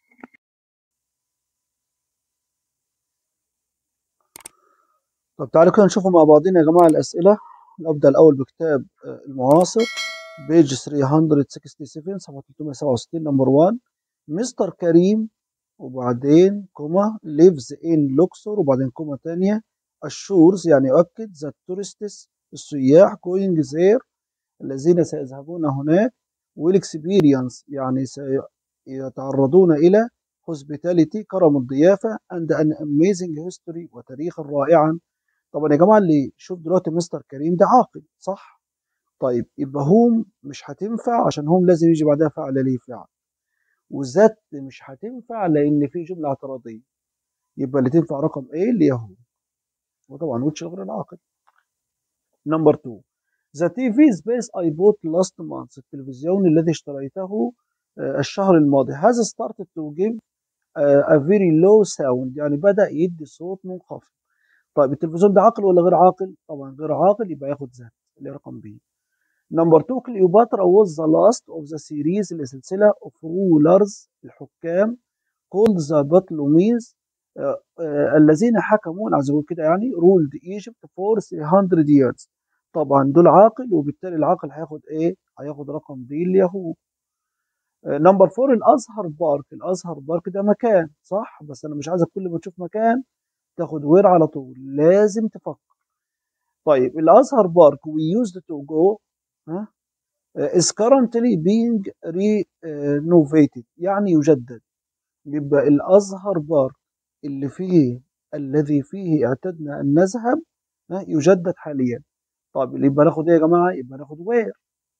طب تعالوا كده نشوفوا مع بعضنا يا جماعه الاسئله ابدا الاول بكتاب المعاصر بيج 367 صفحه 367 نمبر 1 مستر كريم وبعدين كوما lives in لوكسور وبعدين كوما تانية الشورز يعني يؤكد ذا tourists السياح going there الذين سيذهبون هناك والاكسبيرينس يعني سيتعرضون إلى hospitality كرم الضيافة and an amazing history وتاريخا رائعا طبعا يا جماعة اللي شوف دلوقتي مستر كريم ده عاقل صح طيب يبقى هوم مش هتنفع عشان هوم لازم يجي بعدها فعل ليه فعل وذات مش هتنفع لان في جمله اعتراضيه يبقى اللي تنفع رقم ايه اللي هي هو وطبعا وتش غير العاقل نمبر 2 ذا تي في سبيس اي بوت لاست مانث التلفزيون الذي اشتريته الشهر الماضي هذا ستارتد تو جيف ا فيري لو ساوند يعني بدا يدي صوت منخفض طيب التلفزيون ده عاقل ولا غير عاقل طبعا غير عاقل يبقى ياخد ذات اللي رقم بي نمبر 2 كليوباترا was the last of the series السلسلة of rulers الحكام called the Ptolemies uh, uh, الذين حكموا أنا عايز أقول كده يعني ruled Egypt for 300 years طبعا دول عاقل وبالتالي العاقل هياخد إيه؟ هياخد رقم دي اللي هو نمبر 4 الأزهر بارك الأزهر بارك ده مكان صح بس أنا مش عايزك كل ما تشوف مكان تاخد وير على طول لازم تفكر طيب الأزهر بارك we used to go ها is currently being renovated يعني يجدد يبقى الأزهر بارك اللي فيه الذي فيه اعتدنا أن نذهب يجدد حاليا طب يبقى ناخد ايه يا جماعة يبقى ناخد وير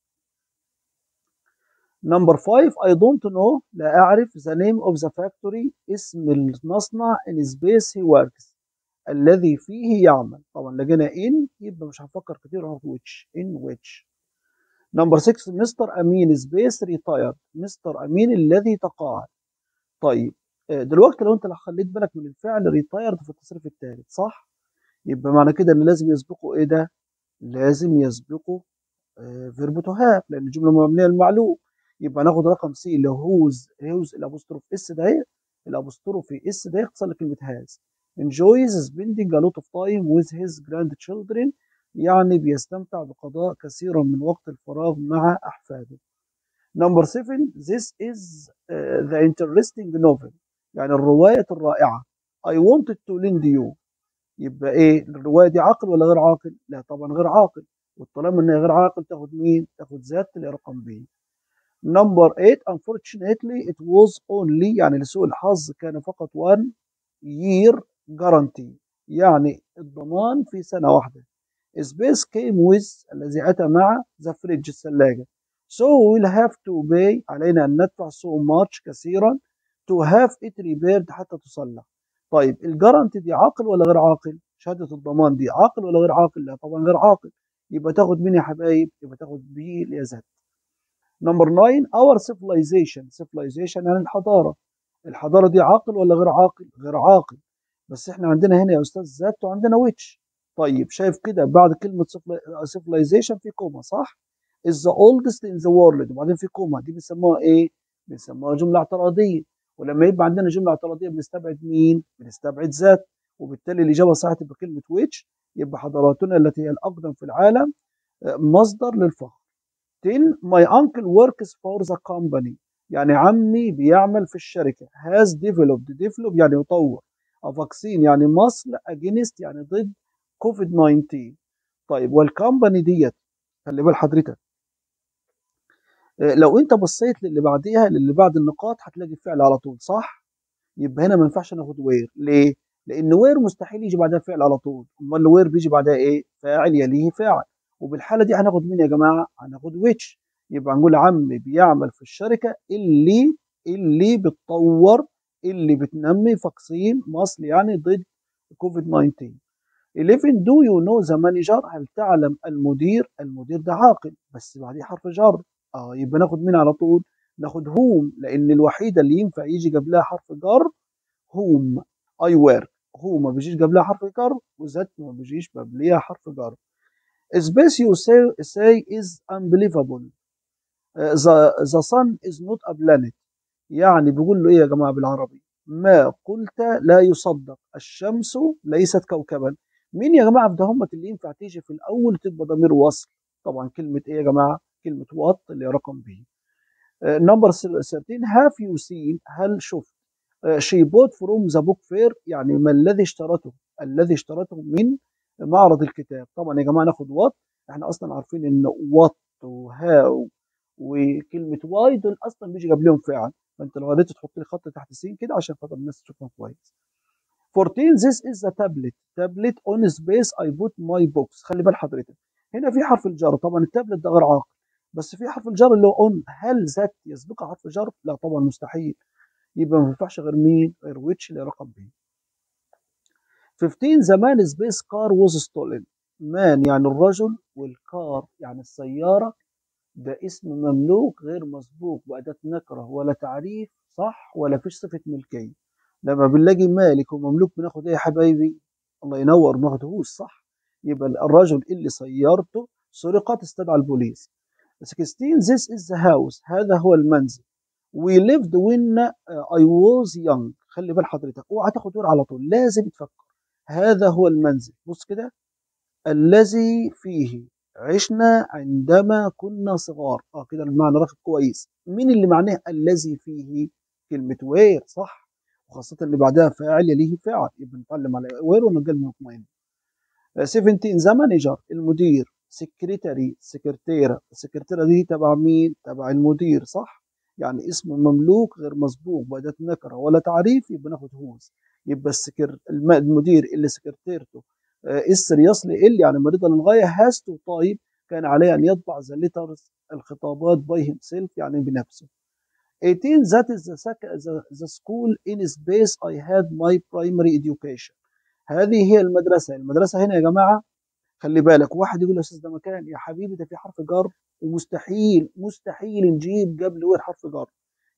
نمبر 5 I don't know لا أعرف the name of the factory اسم المصنع in space he works الذي فيه يعمل طبعا لقينا in يبقى مش هنفكر كتير هناخد which in which نمبر 6 مستر امين سبيس ريتايرد مستر امين الذي تقاعد طيب آه، دلوقتي لو انت لو خليت بالك من الفعل ريتايرد في التصريف الثالث صح يبقى معنى كده ان لازم يسبقه ايه ده لازم يسبقه فيرب تو هاف لان الجمله مبنيه للمعلوم يبقى ناخد رقم سي اللي هو هوز هوز الابوستروف اس ده ايه الابوستروف اس ده يختصر لكلمه هاز enjoys spending a lot of time with his grandchildren يعني بيستمتع بقضاء كثيرا من وقت الفراغ مع احفاده Number seven, this is uh, the interesting novel. يعني الرواية الرائعة. I wanted to lend you. يبقى ايه الرواية دي عاقل ولا غير عاقل؟ لا طبعا غير عاقل. وطالما انها غير عاقل تاخد مين؟ تاخد ذات اللي رقم ب. Number eight, unfortunately it was only يعني لسوء الحظ كان فقط one year guarantee. يعني الضمان في سنة واحدة. Space came with الذي أتى مع the fridge الثلاجة. So we'll have to pay علينا أن ندفع so much كثيرا to have it repaired حتى تصلح. طيب الجارنتي دي عاقل ولا غير عاقل؟ شهادة الضمان دي عاقل ولا غير عاقل؟ لا طبعا غير عاقل. يبقى تاخد مين يا حبايب؟ يبقى تاخد بي اللي هي ذات. نمبر 9 our civilization civilization يعني الحضارة. الحضارة دي عاقل ولا غير عاقل؟ غير عاقل. بس احنا عندنا هنا يا استاذ ذات وعندنا ويتش. طيب شايف كده بعد كلمة civilization في كوما صح؟ is the oldest in the world وبعدين في كوما دي بنسموها ايه؟ بنسموها جملة اعتراضية ولما يبقى عندنا جملة اعتراضية بنستبعد مين؟ بنستبعد ذات وبالتالي الإجابة الصحيحة تبقى كلمة which يبقى حضاراتنا التي هي الأقدم في العالم مصدر للفخر. 10 my uncle works for the company يعني عمي بيعمل في الشركة has developed develop يعني يطور a vaccine يعني مصل against يعني ضد كوفيد 19 طيب والكمباني ديت خلي بال حضرتك لو انت بصيت للي بعديها للي بعد النقاط هتلاقي الفعل على طول صح يبقى هنا ما ينفعش ناخد وير ليه لان وير مستحيل يجي بعدها فعل على طول امال وير بيجي بعدها ايه فاعل يليه فاعل وبالحاله دي هناخد مين يا جماعه هناخد ويتش يبقى هنقول عمي بيعمل في الشركه اللي اللي بتطور اللي بتنمي فاكسين مصل يعني ضد كوفيد 19 11 دو يو نو ذا مانجر هل تعلم المدير المدير ده عاقل بس بعديه حرف جر اه يبقى ناخد مين على طول ناخد هوم لان الوحيده اللي ينفع يجي قبلها حرف جر هوم اي ورك هو ما بيجيش قبلها حرف جر وذات ما بيجيش قبلها حرف جر space you say, say is unbelievable uh, the, the sun is not a planet يعني بيقول له ايه يا جماعه بالعربي ما قلت لا يصدق الشمس ليست كوكبا مين يا جماعه ده هم اللي ينفع تيجي في الاول تبقى ضمير وصل طبعا كلمه ايه يا جماعه كلمه وات اللي رقم ب نمبر 13 هاف يو سين هل شفت شي بوت فروم ذا بوك فير يعني ما الذي اشترته الذي اشترته من معرض الكتاب طبعا يا جماعه ناخد وات احنا اصلا عارفين ان وات وهاو وكلمه واي دول اصلا بيجي قبلهم فعل فانت لو قدرت تحط لي خط تحت سين كده عشان خاطر الناس تشوفها كويس 14 this is a tablet tablet on space I put my books خلي بال حضرتك هنا في حرف الجر طبعا التابلت ده غير عاقل بس في حرف الجر اللي هو اون هل ذات يسبقها حرف جر؟ لا طبعا مستحيل يبقى ما ينفعش غير مين؟ غير ويتش اللي رقم ب 15 زمان سبيس كار ووز ستولن مان يعني الرجل والكار يعني السيارة ده اسم مملوك غير مسبوق بأداة نكرة ولا تعريف صح ولا فيش صفة ملكية لما بنلاقي مالك ومملوك بناخد ايه يا حبايبي الله ينور ما هوش صح يبقى الرجل اللي سيارته سرقت استدعى البوليس 16 this is the house هذا هو المنزل we lived when I was young خلي بال حضرتك اوعى تاخد ور على طول لازم تفكر هذا هو المنزل بص كده الذي فيه عشنا عندما كنا صغار اه كده المعنى راكب كويس مين اللي معناه الذي فيه كلمة وير صح وخاصة اللي بعدها فاعل يليه فاعل يبقى نتعلم على وير ونقل مطمئن 17 ذا مانجر المدير سكرتري سكرتيرة السكرتيرة دي تبع مين تبع المدير صح يعني اسم مملوك غير مسبوق بأداة نكرة ولا تعريف يبقى ناخد هوز يبقى السكر المدير اللي سكرتيرته اسر يصل ال يعني مريضة للغاية هاستو طيب كان عليه أن يطبع ذا ليترز الخطابات باي هيم سيلف يعني بنفسه 18 that is the, the, the school in space I had my primary education هذه هي المدرسة المدرسة هنا يا جماعة خلي بالك واحد يقول يا استاذ ده مكان يا حبيبي ده في حرف جر ومستحيل مستحيل نجيب قبل وين حرف جر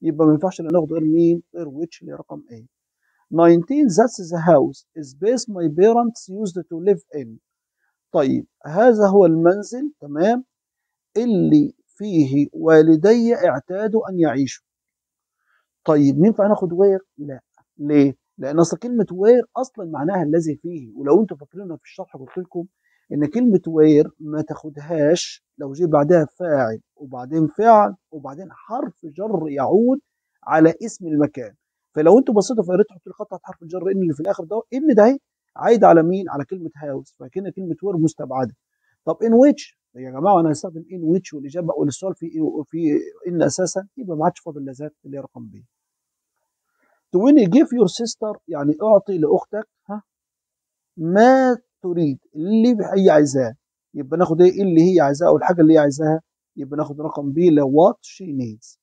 يبقى ما ينفعش إن ناخد غير مين غير which اللي هي رقم A 19 that's the house is space my parents used to live in طيب هذا هو المنزل تمام اللي فيه والدي اعتادوا أن يعيشوا طيب ينفع ناخد وير؟ لا ليه؟ لأن أصل كلمة وير أصلا معناها الذي فيه ولو أنتوا فاكرينها في الشرح قلت لكم إن كلمة وير ما تاخدهاش لو جه بعدها فاعل وبعدين فعل وبعدين حرف جر يعود على اسم المكان فلو انتوا بصيتوا في قريت حط خط حرف الجر ان اللي في الاخر ده ان ده عايد على مين؟ على كلمه هاوس فكده كلمه وير مستبعده طب ان ويتش يا جماعه انا هستخدم ان ويتش والاجابه والسؤال في في ان اساسا يبقى ما عادش فاضل ذات اللي هي رقم ب تويني جيف يور سيستر يعني اعطي لاختك ها ما تريد اللي هي عايزاه يبقى ناخد ايه اللي هي عايزاه او الحاجه اللي هي عايزاها يبقى ناخد رقم ب لو وات شي نيدز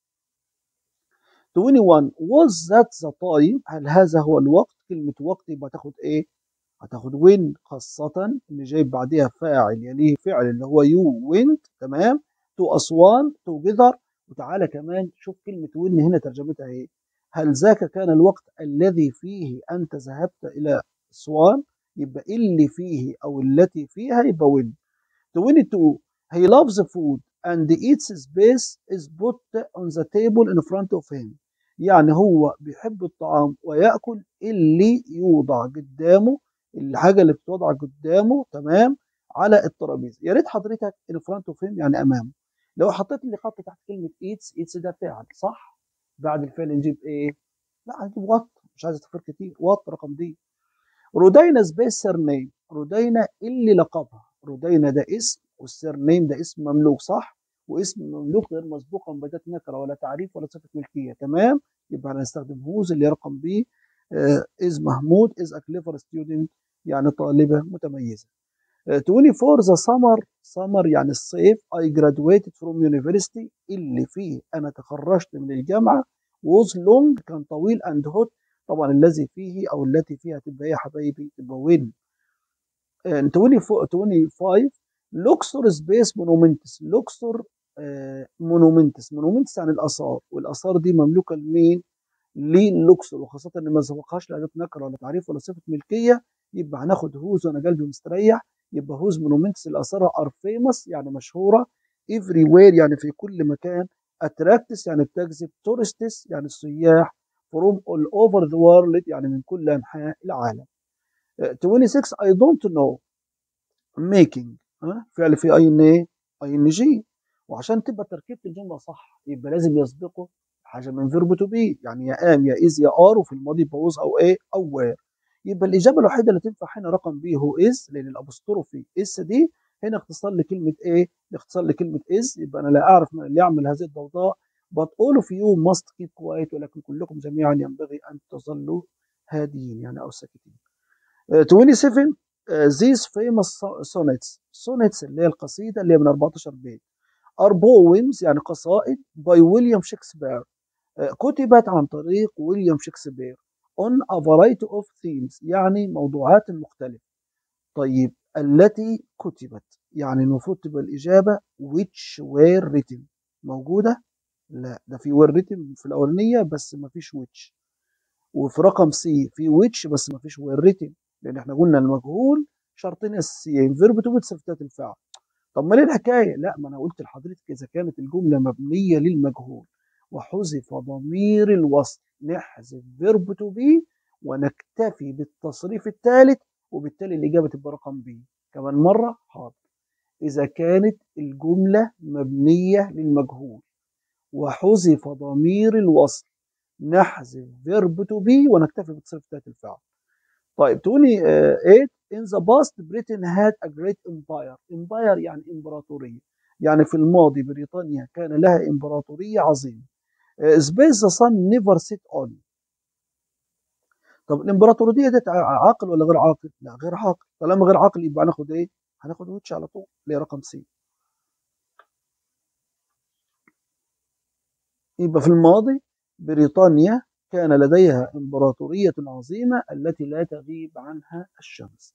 21 was that the time هل هذا هو الوقت كلمة وقت يبقى تاخد ايه هتاخد when خاصة اللي جايب بعديها فاعل يليه فعل اللي هو you went تمام to أسوان together وتعالى كمان شوف كلمة when هنا ترجمتها ايه هل ذاك كان الوقت الذي فيه أنت ذهبت إلى أسوان يبقى اللي فيه أو التي فيها يبقى when 22 he loves food and eats space is put on the table in front of him يعني هو بيحب الطعام ويأكل اللي يوضع قدامه الحاجة اللي بتوضع قدامه تمام على الترابيزة يا ريت حضرتك in front of him يعني أمامه لو حطيت لي خط تحت كلمة eats eats ده فعل صح بعد الفعل نجيب ايه لا هنجيب وات مش عايز تفكير كتير وات رقم دي رودينا سبيس سيرنيم رودينا اللي لقبها رودينا ده اسم والسيرنيم ده اسم مملوك صح واسم مملوك غير مسبوقا بذات نكره ولا تعريف ولا صفه ملكيه تمام يبقى هنستخدم هوز اللي رقم بي از محمود از ا كليفر ستودنت يعني طالبه متميزه uh, 24 ذا سمر سمر يعني الصيف I graduated from university اللي فيه أنا تخرجت من الجامعة was long كان طويل and hot طبعا الذي فيه أو التي فيها تبقى إيه يا حبايبي تبقى وين 25 لوكسور سبيس مونومنتس لوكسور مونومنتس مونومنتس يعني الآثار والآثار دي مملوكة لمين؟ للوكسور وخاصة إن ما سبقهاش لأداة نكرة ولا تعريف ولا صفة ملكية يبقى هناخد هوز وأنا قلبي مستريح يبقى هوز مونومنتس اللي اثارها ار فيموس يعني مشهوره افري وير يعني في كل مكان اتراكتس يعني بتجذب تورستس يعني السياح فروم اول اوفر ذا وورلد يعني من كل انحاء العالم 26 اي دونت نو ميكينج فعل في اي ان ايه اي ان جي وعشان تبقى تركيبه الجمله صح يبقى لازم يسبقه حاجه من فيرب تو بي يعني يا ام يا از يا ار وفي الماضي بوز او ايه او وير يبقى الإجابة الوحيدة اللي تنفع هنا رقم بي هو إز لأن الأبوستروفي إس دي هنا اختصار لكلمة إيه؟ اختصار لكلمة إز يبقى أنا لا أعرف من اللي يعمل هذه الضوضاء but all of you must keep quiet ولكن كلكم جميعا ينبغي أن تظلوا هاديين يعني أو ساكتين. Uh, 27 uh, these famous sonnets sonnets اللي هي القصيدة اللي هي من 14 بيت are poems يعني قصائد by ويليام شكسبير uh, كتبت عن طريق ويليام شكسبير on a variety of themes يعني موضوعات مختلفة طيب التي كتبت يعني المفروض تبقى الإجابة which were written موجودة؟ لا ده في were written في الأولانية بس ما فيش which وفي رقم سي في which بس ما فيش were written لأن احنا قلنا المجهول شرطين أساسيين فيرب تو صفتات الفعل طب ما ليه الحكاية؟ لا ما أنا قلت لحضرتك إذا كانت الجملة مبنية للمجهول وحذف ضمير الوصل نحذف فيرب تو بي ونكتفي بالتصريف الثالث وبالتالي الإجابة تبقى رقم بي كمان مرة حاضر إذا كانت الجملة مبنية للمجهول وحذف ضمير الوصل نحذف فيرب تو بي ونكتفي بالتصريف الثالث الفعل طيب 28 in the past Britain had a great empire empire يعني إمبراطورية يعني في الماضي بريطانيا كان لها إمبراطورية عظيمة سبيس ذا صن نيفر سيت اون طب الامبراطوريه دي عاقل ولا غير عاقل؟ لا غير عاقل طالما غير عاقل يبقى هناخد ايه؟ هناخد ويتش على طول اللي هي رقم سي يبقى في الماضي بريطانيا كان لديها امبراطورية عظيمة التي لا تغيب عنها الشمس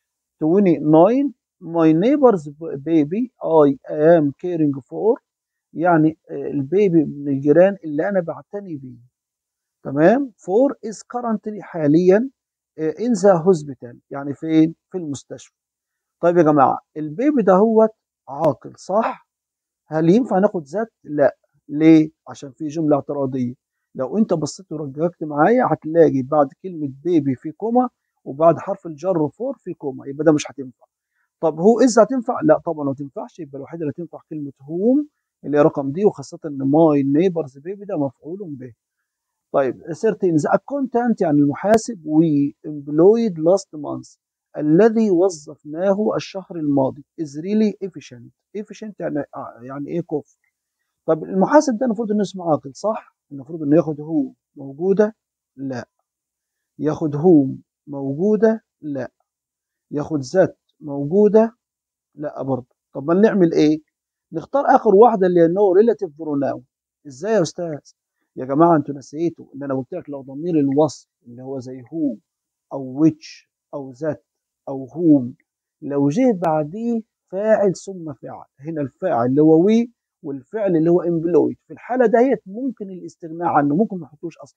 29 My neighbor's baby I am caring for يعني البيبي من الجيران اللي انا بعتني بيه تمام فور از currently حاليا ان ذا هوسبيتال يعني فين في المستشفى طيب يا جماعه البيبي ده هو عاقل صح هل ينفع ناخد ذات لا ليه عشان في جمله اعتراضيه لو انت بصيت ورجعت معايا هتلاقي بعد كلمه بيبي في كوما وبعد حرف الجر فور في كوما يبقى ده مش هتنفع طب هو از هتنفع لا طبعا ما تنفعش يبقى الوحيده اللي تنفع كلمه هوم اللي هي رقم دي وخاصه ان ماي نيبرز بيبي ده مفعول به طيب 13 ذا اكونتنت يعني المحاسب وي امبلويد لاست مانث الذي وظفناه الشهر الماضي is really efficient efficient يعني يعني ايه كفر طب المحاسب ده المفروض انه اسمه عاقل صح المفروض انه ياخد هو موجوده لا ياخد هوم موجوده لا ياخد ذات موجوده لا برضه طب ما نعمل ايه نختار اخر واحده اللي هي نو ريلاتيف بروناون ازاي يا استاذ يا جماعه انتوا نسيتوا ان انا قلت لك لو ضمير الوصف اللي هو زي هو او ويتش او ذات او هوم لو جه بعديه فاعل ثم فعل هنا الفاعل اللي هو وي والفعل اللي هو امبلويد في الحاله ديت ممكن الاستغناء عنه ممكن ما نحطوش اصلا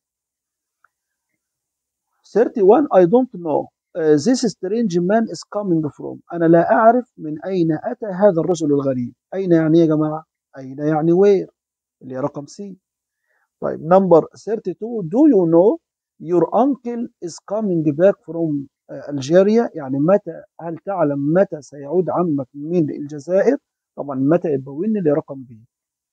31 I don't know uh, this strange man is coming from أنا لا أعرف من أين أتى هذا الرجل الغريب أين يعني يا جماعة أين يعني where اللي هي رقم سي طيب نمبر 32 do you know your uncle is coming back from الجيريا يعني متى هل تعلم متى سيعود عمك من الجزائر طبعا متى يبقى وين اللي رقم بي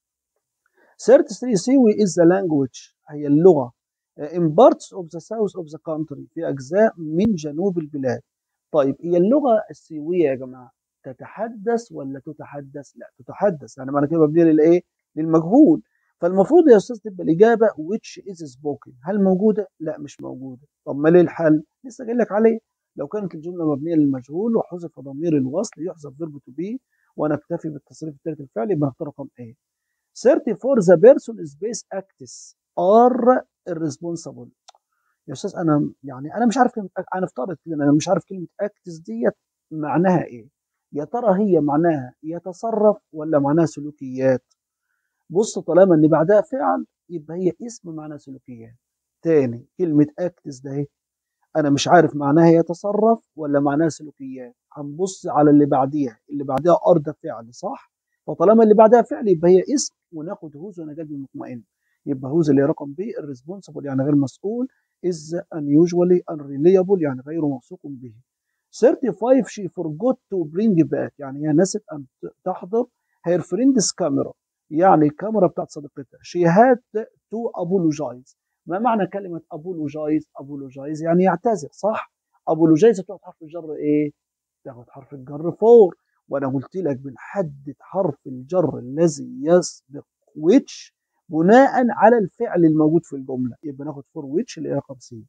33 سيوي is the language هي اللغة in parts of the south of the country في أجزاء من جنوب البلاد طيب هي اللغة السيوية يا جماعة تتحدث ولا تتحدث لا تتحدث يعني معنى كده مبنية للإيه للمجهول فالمفروض يا استاذ تبقى الاجابه which is spoken هل موجوده؟ لا مش موجوده طب ما ليه الحل؟ لسه قايل لك عليه لو كانت الجمله مبنيه للمجهول وحذف ضمير الوصل يحذف فيرب تو بي وانا اكتفي بالتصريف الثالث الفعلي يبقى نختار رقم ايه 34 the person is base acts are irresponsible يا استاذ انا يعني انا مش عارف كلمه انا افترض كده انا مش عارف كلمه اكتس ديت معناها ايه يا ترى هي معناها يتصرف ولا معناها سلوكيات بص طالما ان بعدها فعل يبقى هي اسم معناه سلوكيات تاني كلمة اكتس ده اهي انا مش عارف معناها يتصرف ولا معناها سلوكيات هنبص على اللي بعديها اللي بعدها ارض فعل صح فطالما اللي بعدها فعل يبقى هي اسم وناخد هوز وانا قلبي مطمئن يبقى هوز اللي رقم بي الريسبونسبل يعني غير مسؤول is unusually unreliable يعني غير موثوق به 35 she forgot to bring back يعني هي نسيت ان تحضر her friend's camera يعني الكاميرا بتاعت صديقتها she had to apologize ما معنى كلمة apologize apologize يعني يعتذر صح apologize بتاخد حرف الجر ايه تاخد حرف الجر فور وانا قلت لك بنحدد حرف الجر الذي يسبق which بناء على الفعل الموجود في الجملة يبقى ناخد فور which اللي هي رقم سي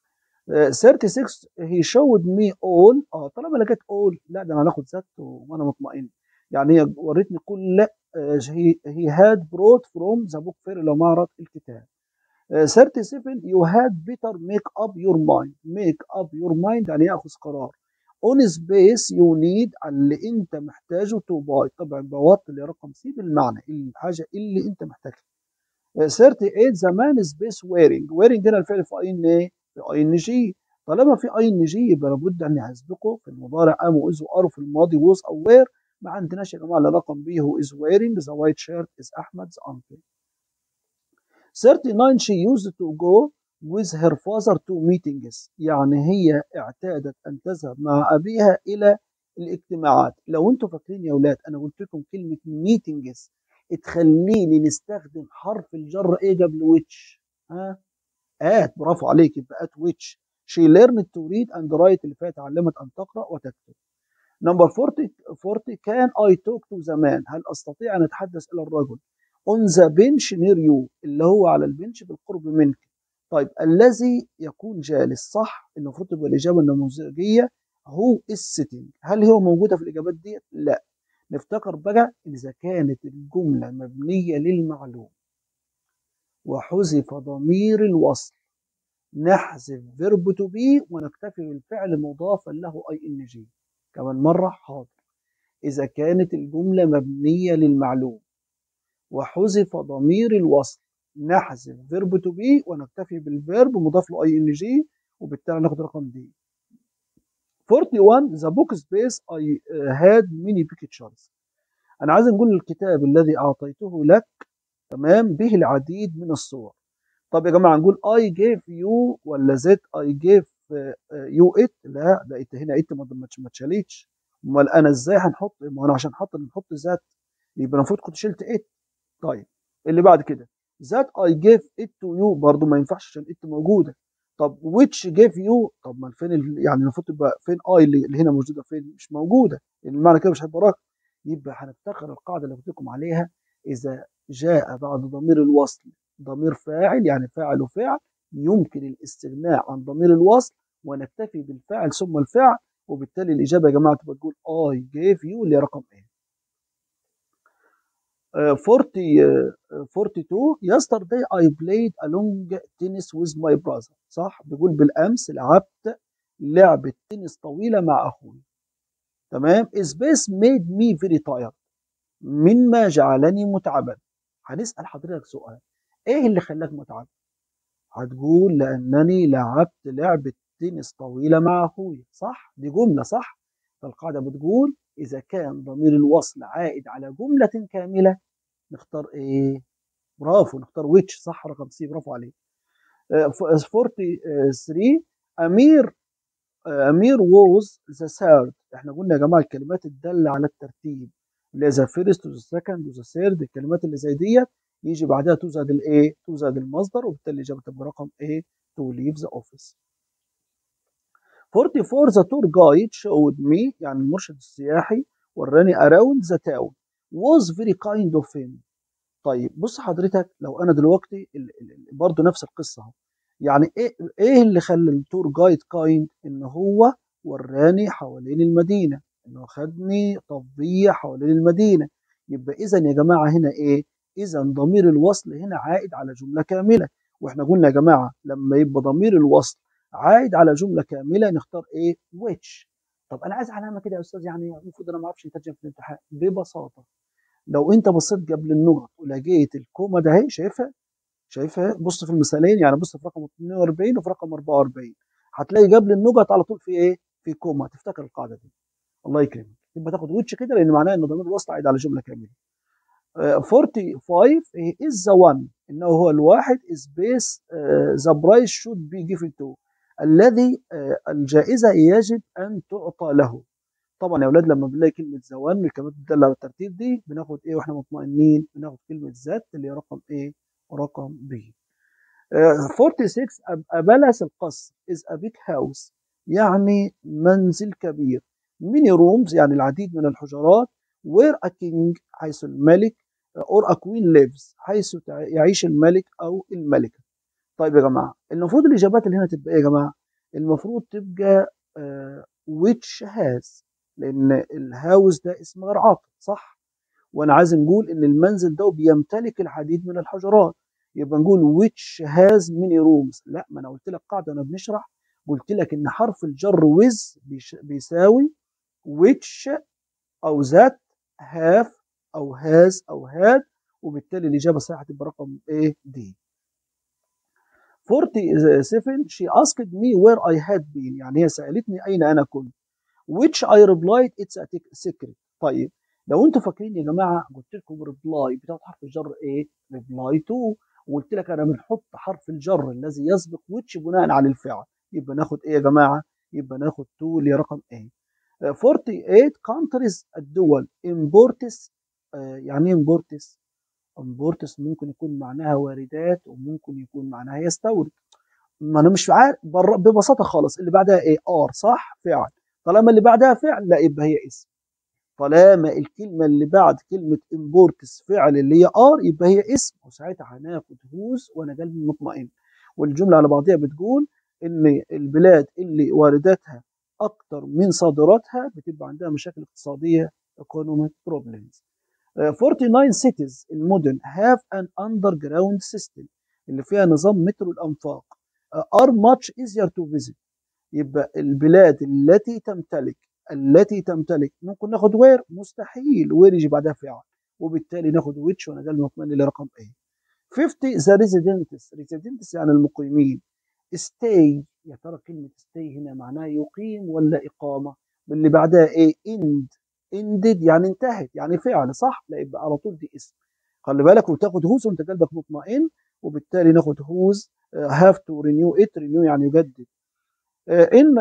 36 he showed me all اه طالما لقيت all لا ده انا هناخد ذات وانا مطمئن يعني هي وريتني كل he, he had brought from the book fair إلى معرض الكتاب. Uh, 37 you had better make up your mind make up your mind يعني يأخذ قرار on space you need اللي انت محتاجه to buy طبعا بوط اللي رقم سي بالمعنى الحاجة اللي انت محتاجها uh, 38 the man is space wearing wearing هنا الفعل في اي ان ايه في اي ان جي طالما في اي ان جي يبقى لابد ان يسبقه في المضارع ام واز وار في الماضي was او were ما عندناش يا جماعه رقم بي هو is wearing the white shirt is Ahmed's uncle 39 she used to go with her father to meetings يعني هي اعتادت ان تذهب مع ابيها الى الاجتماعات لو انتم فاكرين يا اولاد انا قلت لكم كلمه meetings تخليني نستخدم حرف الجر ايه قبل which ها ات برافو عليك يبقى ات which she learned to read and write اللي فيها تعلمت ان تقرا وتكتب نمبر 40 40 كان اي توك تو ذا مان هل استطيع ان اتحدث الى الرجل اون ذا بنش نير يو اللي هو على البنش بالقرب منك طيب الذي يكون جالس صح المفروض تبقى الاجابه النموذجيه هو السيتنج هل هو موجوده في الاجابات دي لا نفتكر بقى اذا كانت الجمله مبنيه للمعلوم وحذف ضمير الوصل نحذف فيرب تو بي ونكتفي بالفعل مضافا له اي ان جي كمان مرة حاضر إذا كانت الجملة مبنية للمعلوم وحذف ضمير الوصل نحذف فيرب تو بي ونكتفي بالفيرب مضاف له اي ان جي وبالتالي ناخد رقم دي 41 ذا بوك سبيس اي هاد ميني بيكتشرز انا عايز نقول الكتاب الذي اعطيته لك تمام به العديد من الصور طب يا جماعه نقول اي جيف يو ولا زد اي جيف يو ات لا ده ات هنا ات ما اتشالتش امال انا ازاي هنحط ما انا عشان حط نحط ذات يبقى المفروض كنت شلت ات طيب اللي بعد كده ذات اي جيف ات تو يو برضه ما ينفعش عشان ات موجوده طب which gave you طب ما فين ال... يعني المفروض تبقى فين اي اللي, اللي هنا موجوده فين مش موجوده يعني المعنى كده مش هيبقى رقم يبقى هنفتكر القاعده اللي قلت لكم عليها اذا جاء بعد ضمير الوصل ضمير فاعل يعني فاعل وفعل يمكن الاستغناء عن ضمير الوصل ونكتفي بالفاعل ثم الفعل وبالتالي الاجابه يا جماعه تبقى تقول I gave you اللي هي رقم ايه 40 42 yesterday I played a long tennis with my brother صح بيقول بالامس لعبت لعبه تنس طويله مع اخوي تمام space made me very tired مما جعلني متعبا هنسال حضرتك سؤال ايه اللي خلاك متعب هتقول لانني لعبت لعبه تنس طويله مع اخوي صح دي جمله صح فالقاعده بتقول اذا كان ضمير الوصل عائد على جمله كامله نختار ايه برافو نختار ويتش صح رقم سي برافو عليك 43 امير امير ووز ذا ثيرد احنا قلنا يا جماعه الكلمات الداله على الترتيب اللي هي ذا فيرست وذا سكند وذا ثيرد الكلمات اللي زي ديت يجي بعدها توزد الايه توزد المصدر وبالتالي الاجابه تبقى رقم ايه تو ليف ذا اوفيس 44 ذا تور جايد شود مي يعني المرشد السياحي وراني اراوند ذا تاون was very kind of him طيب بص حضرتك لو انا دلوقتي برضه نفس القصه اهو يعني ايه ايه اللي خلى التور جايد كايند ان هو وراني حوالين المدينه انه خدني طبيه حوالين المدينه يبقى اذا يا جماعه هنا ايه اذا ضمير الوصل هنا عائد على جمله كامله واحنا قلنا يا جماعه لما يبقى ضمير الوصل عائد على جمله كامله نختار ايه which طب انا عايز علامه كده يا استاذ يعني المفروض انا ما اعرفش يترجم في الامتحان ببساطه لو انت بصيت قبل النقط ولقيت الكومه ده اهي شايفها شايفها بص في المثالين يعني بص في رقم 42 وفي رقم 44 هتلاقي قبل النقط على طول في ايه في كومه تفتكر القاعده دي الله يكرمك يبقى تاخد ويتش كده لان معناه ان ضمير الوصل عايد على جمله كامله 45 is the one انه هو الواحد is base uh, the price should be given to الذي uh, الجائزه يجب ان تعطى له طبعا يا اولاد لما بنلاقي كلمه زوان الكلمات بتدل على الترتيب دي بناخد ايه واحنا مطمئنين بناخد كلمه ذات اللي هي رقم ايه رقم ب 46 a palace القصر is a big house يعني منزل كبير many rooms يعني العديد من الحجرات where a king حيث الملك or a queen lives حيث يعيش الملك او الملكه طيب يا جماعه المفروض الاجابات اللي هنا تبقى ايه يا جماعه المفروض تبقى uh, which has لان الهاوس ده اسم غير عاقل صح وانا عايز نقول ان المنزل ده بيمتلك العديد من الحجرات يبقى نقول which has many rooms لا ما انا قلت لك قاعده وانا بنشرح قلت لك ان حرف الجر with بيساوي which او ذات have او has او had وبالتالي الاجابه الصحيحه تبقى رقم ايه دي 47 she asked me where I had been يعني هي سالتني اين انا كنت which I replied it's a secret طيب لو انتوا فاكرين يا جماعه قلت لكم ريبلاي بتاعت حرف الجر ايه ريبلاي تو وقلت لك انا بنحط حرف الجر الذي يسبق which بناء على الفعل يبقى ناخد ايه يا جماعه يبقى ناخد تو اللي رقم ايه 48 countries الدول imports آه يعني ايه imports imports ممكن يكون معناها واردات وممكن يكون معناها يستورد ما انا مش عارف ببساطه خالص اللي بعدها ايه ار صح فعل طالما اللي بعدها فعل لا يبقى هي اسم طالما الكلمه اللي بعد كلمه امبورتس فعل اللي هي ار يبقى هي اسم وساعتها هناخد هوز وانا قلبي مطمئن والجمله على بعضها بتقول ان البلاد اللي وارداتها اكتر من صادراتها بتبقى عندها مشاكل اقتصاديه economic problems 49 cities المدن have an underground system اللي فيها نظام مترو الانفاق are much easier to visit يبقى البلاد التي تمتلك التي تمتلك ممكن ناخد وير مستحيل وير يجي بعدها فعل وبالتالي ناخد which وانا ده المطمئن لرقم A 50 the residents residents يعني المقيمين stay يا ترى كلمة stay هنا معناها يقيم ولا إقامة واللي بعدها إيه end ended يعني انتهت يعني فعل صح لا يبقى على طول دي اسم خلي بالك وتاخد هوز وانت قلبك مطمئن وبالتالي ناخد هوز have to renew it renew يعني يجدد in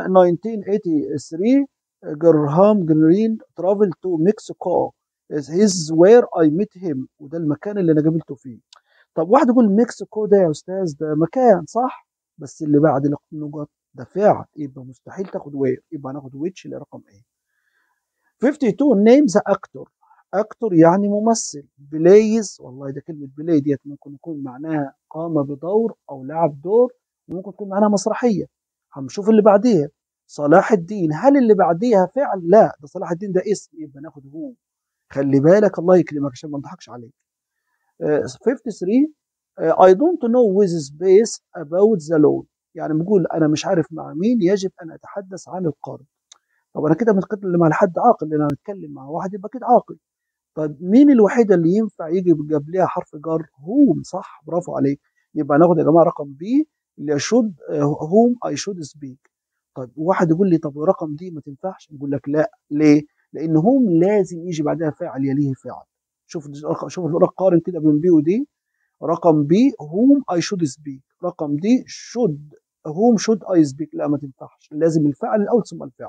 1983 جرهام جرين traveled to Mexico is where I met him وده المكان اللي انا قابلته فيه طب واحد يقول مكسيكو ده يا استاذ ده مكان صح بس اللي بعد النقط ده فعل يبقى مستحيل تاخد وير يبقى هناخد ويتش لرقم ايه 52 نيمز اكتور اكتور يعني ممثل بلايز والله ده كلمه بلاي ديت ممكن يكون معناها قام بدور او لعب دور وممكن تكون معناها مسرحيه هنشوف اللي بعديها صلاح الدين هل اللي بعديها فعل لا ده صلاح الدين ده اسم يبقى ناخد هو خلي بالك الله يكرمك عشان ما نضحكش عليك uh, 53 uh, I don't know with space about the loan يعني بقول انا مش عارف مع مين يجب ان اتحدث عن القرض طب انا كده بتكلم على حد عاقل لان انا بتكلم مع واحد يبقى كده عاقل طيب مين الوحيده اللي ينفع يجي قبلها حرف جر هوم صح برافو عليك يبقى ناخد يا جماعه رقم بي اللي شود هوم اي شود سبيك طيب واحد يقول لي طب ورقم دي ما تنفعش نقول لك لا ليه لان هم لازم يجي بعدها فاعل يليه فاعل شوف شوف قارن كده بين بي ودي رقم بي هوم اي شود سبيك رقم دي شود هوم شود اي سبيك لا ما تنفعش لازم الفعل الاول ثم الفعل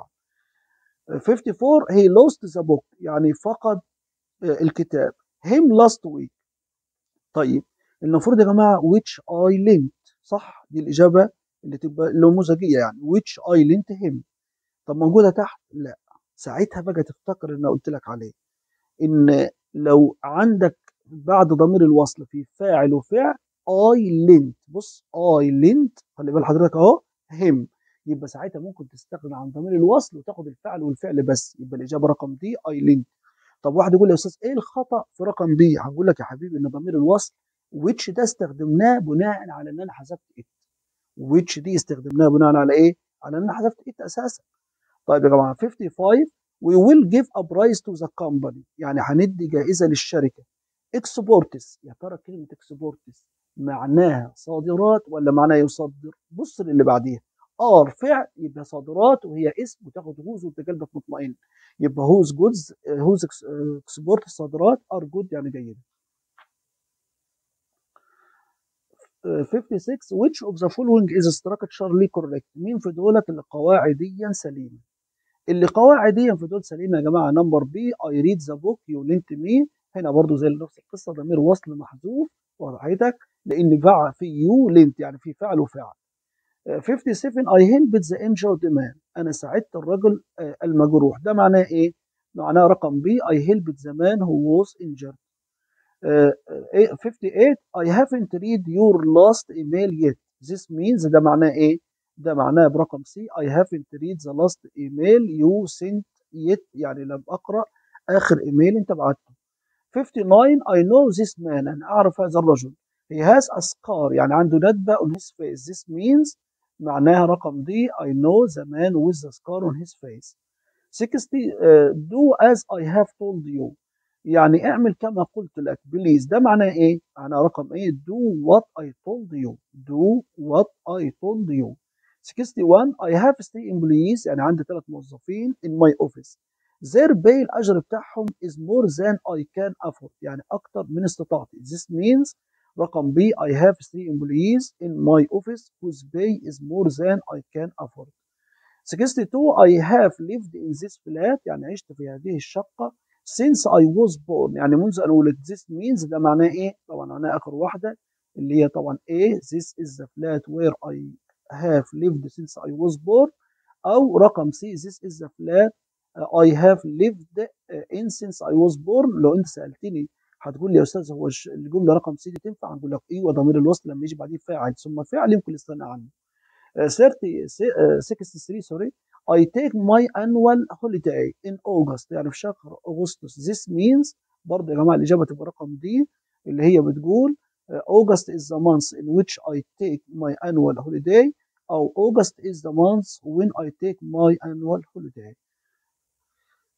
54 هي لوست ذا بوك يعني فقد الكتاب هيم لاست ويك طيب المفروض يا جماعه which I lent صح دي الاجابه اللي تبقى نموذجيه يعني which I lent him طب موجوده تحت لا ساعتها بقى تفتكر اللي انا قلت لك عليه ان لو عندك بعد ضمير الوصل في فاعل وفعل I lent بص I lent خلي بال حضرتك اهو him يبقى ساعتها ممكن تستغنى عن ضمير الوصل وتاخد الفعل والفعل بس يبقى الاجابه رقم دي I lent طب واحد يقول لي يا استاذ ايه الخطا في رقم بي هقول لك يا حبيبي ان ضمير الوصل which ده استخدمناه بناء على ان انا حذفت it which دي استخدمناها بناء على ايه على ان انا حذفت it اساسا طيب يا جماعه 55 we will give a prize to the company يعني هندي جائزه للشركه اكسبورتس يا ترى كلمه اكسبورتس معناها صادرات ولا معناها يصدر بص للي بعديها ار فعل يبقى صادرات وهي اسم وتاخد هوز وانت قلبك مطمئن يبقى هوز جودز هوز اكسبورت الصادرات ار جود يعني جيده 56 which of the following is structurally correct مين في دولت اللي قواعديا سليمه اللي قواعديا في دول سليمه يا جماعه نمبر بي اي ريد ذا بوك يو لينت مي هنا برضو زي نفس القصه ضمير وصل محذوف وضحيتك لان فعل في يو لينت يعني في فعل وفعل 57 I helped the injured man أنا ساعدت الرجل المجروح ده معناه إيه؟ معناه رقم B I helped the man who was injured 58 I haven't read your last email yet this means ده معناه إيه؟ ده معناه برقم C I haven't read the last email you sent yet يعني لم أقرأ آخر إيميل أنت بعته 59 I know this man أنا أعرف هذا الرجل he has a scar يعني عنده ندبة on his face this means معناها رقم دي I know the man with the scar on his face 60 uh, do as I have told you يعني اعمل كما قلت لك بليز ده معناه ايه؟ معناه رقم ايه؟ do what I told you do what I told you 61 I have three employees يعني عندي ثلاث موظفين in my office their pay الأجر بتاعهم is more than I can afford يعني أكتر من استطاعتي this means رقم B I have three employees in my office whose pay is more than I can afford 62 I have lived in this flat يعني عشت في هذه الشقة since I was born يعني منذ أن ولدت this means ده معناه إيه؟ طبعا معناه آخر واحدة اللي هي طبعا A this is the flat where I have lived since I was born أو رقم C this is the flat I have lived in since I was born لو أنت سألتني هتقول لي يا استاذ هو الجمله رقم سي دي تنفع؟ هنقول لك ايوه ضمير الوصل لما يجي بعديه فاعل ثم فعل يمكن الاستغناء عنه. 30 63 سوري I take my annual holiday in August يعني في شهر اغسطس this means برضه يا جماعه الاجابه تبقى رقم دي اللي هي بتقول August is the month in which I take my annual holiday أو August is the month when I take my annual holiday.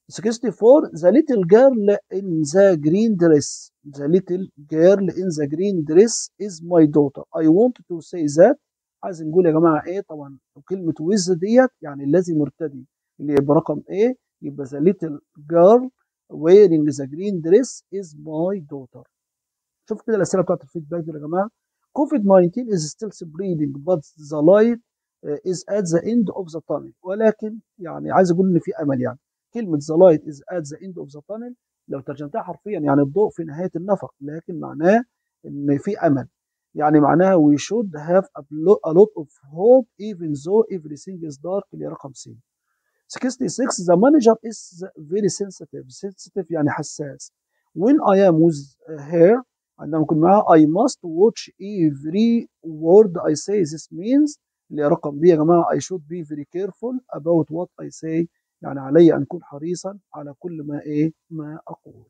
64 the little girl in the green dress the little girl in the green dress is my daughter I want to say that عايز نقول يا جماعه ايه طبعا كلمه with ديت يعني الذي مرتدي اللي يبقى رقم ايه يبقى the little girl wearing the green dress is my daughter شوف كده الاسئله بتاعت الفيدباك دي يا جماعه COVID 19 is still spreading but the light uh, is at the end of the tunnel ولكن يعني عايز اقول ان في امل يعني كلمه the light is at the end of the tunnel لو ترجمتها حرفيا يعني الضوء في نهايه النفق لكن معناه ان في امل يعني معناها we should have a lot of hope even though everything is dark اللي رقم C 66 the manager is very sensitive sensitive يعني حساس when I am with her عندما أكون معها I must watch every word I say this means اللي رقم B يا جماعة I should be very careful about what I say يعني علي أن أكون حريصا على كل ما إيه ما أقول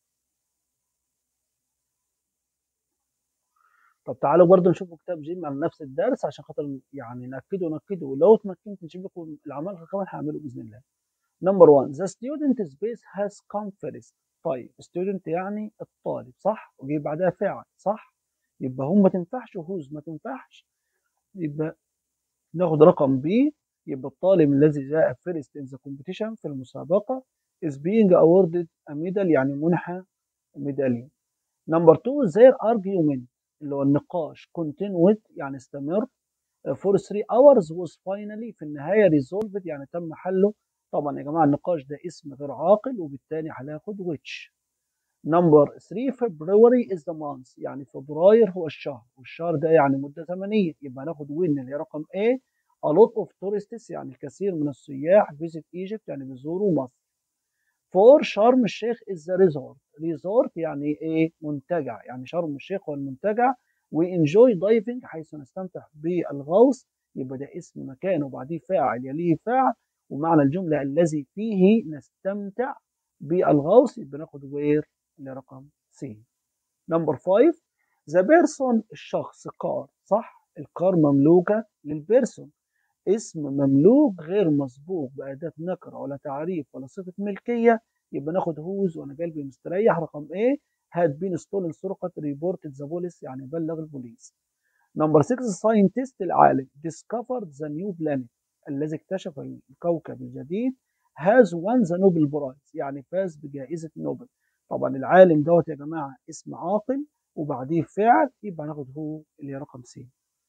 طب تعالوا برضه نشوف كتاب جيم عن نفس الدرس عشان خاطر يعني نأكده ونأكده ولو اتمكنت نشوف لكم العمل كمان هعمله بإذن الله. نمبر 1 the student space has come first طيب student يعني الطالب صح وجي بعدها فاعل صح يبقى هم ما تنفعش وهوز ما تنفعش يبقى ناخد رقم بي يبقى الطالب الذي جاء first in the competition في المسابقة is being awarded a medal يعني منحة ميدالية. نمبر 2 their argument اللي هو النقاش continued يعني استمر for 3 hours was finally في النهاية resolved يعني تم حله طبعا يا جماعة النقاش ده اسم غير عاقل وبالتالي هناخد which نمبر 3 February is the month يعني فبراير هو الشهر والشهر ده يعني مدة زمنية يبقى هناخد when اللي هي رقم A a lot of tourists يعني الكثير من السياح visit Egypt يعني بيزوروا مصر for شرم الشيخ is the resort resort يعني ايه منتجع يعني شرم الشيخ هو المنتجع وانجوي دايفنج حيث نستمتع بالغوص يبقى ده اسم مكان وبعديه فاعل يليه فاعل ومعنى الجمله الذي فيه نستمتع بالغوص يبقى ناخد وير لرقم سي نمبر 5 ذا بيرسون الشخص كار صح الكار مملوكه للبيرسون اسم مملوك غير مسبوق بأداة نكرة ولا تعريف ولا صفة ملكية يبقى ناخد هوز وأنا قلبي مستريح رقم إيه had been stolen سرقت reported the police يعني بلغ البوليس. نمبر 6 scientist العالم discovered the new planet الذي اكتشف الكوكب الجديد has won the Nobel Prize يعني فاز بجائزة نوبل. طبعا العالم دوت يا جماعة اسم عاقل وبعديه فعل يبقى ناخد هو اللي رقم سي.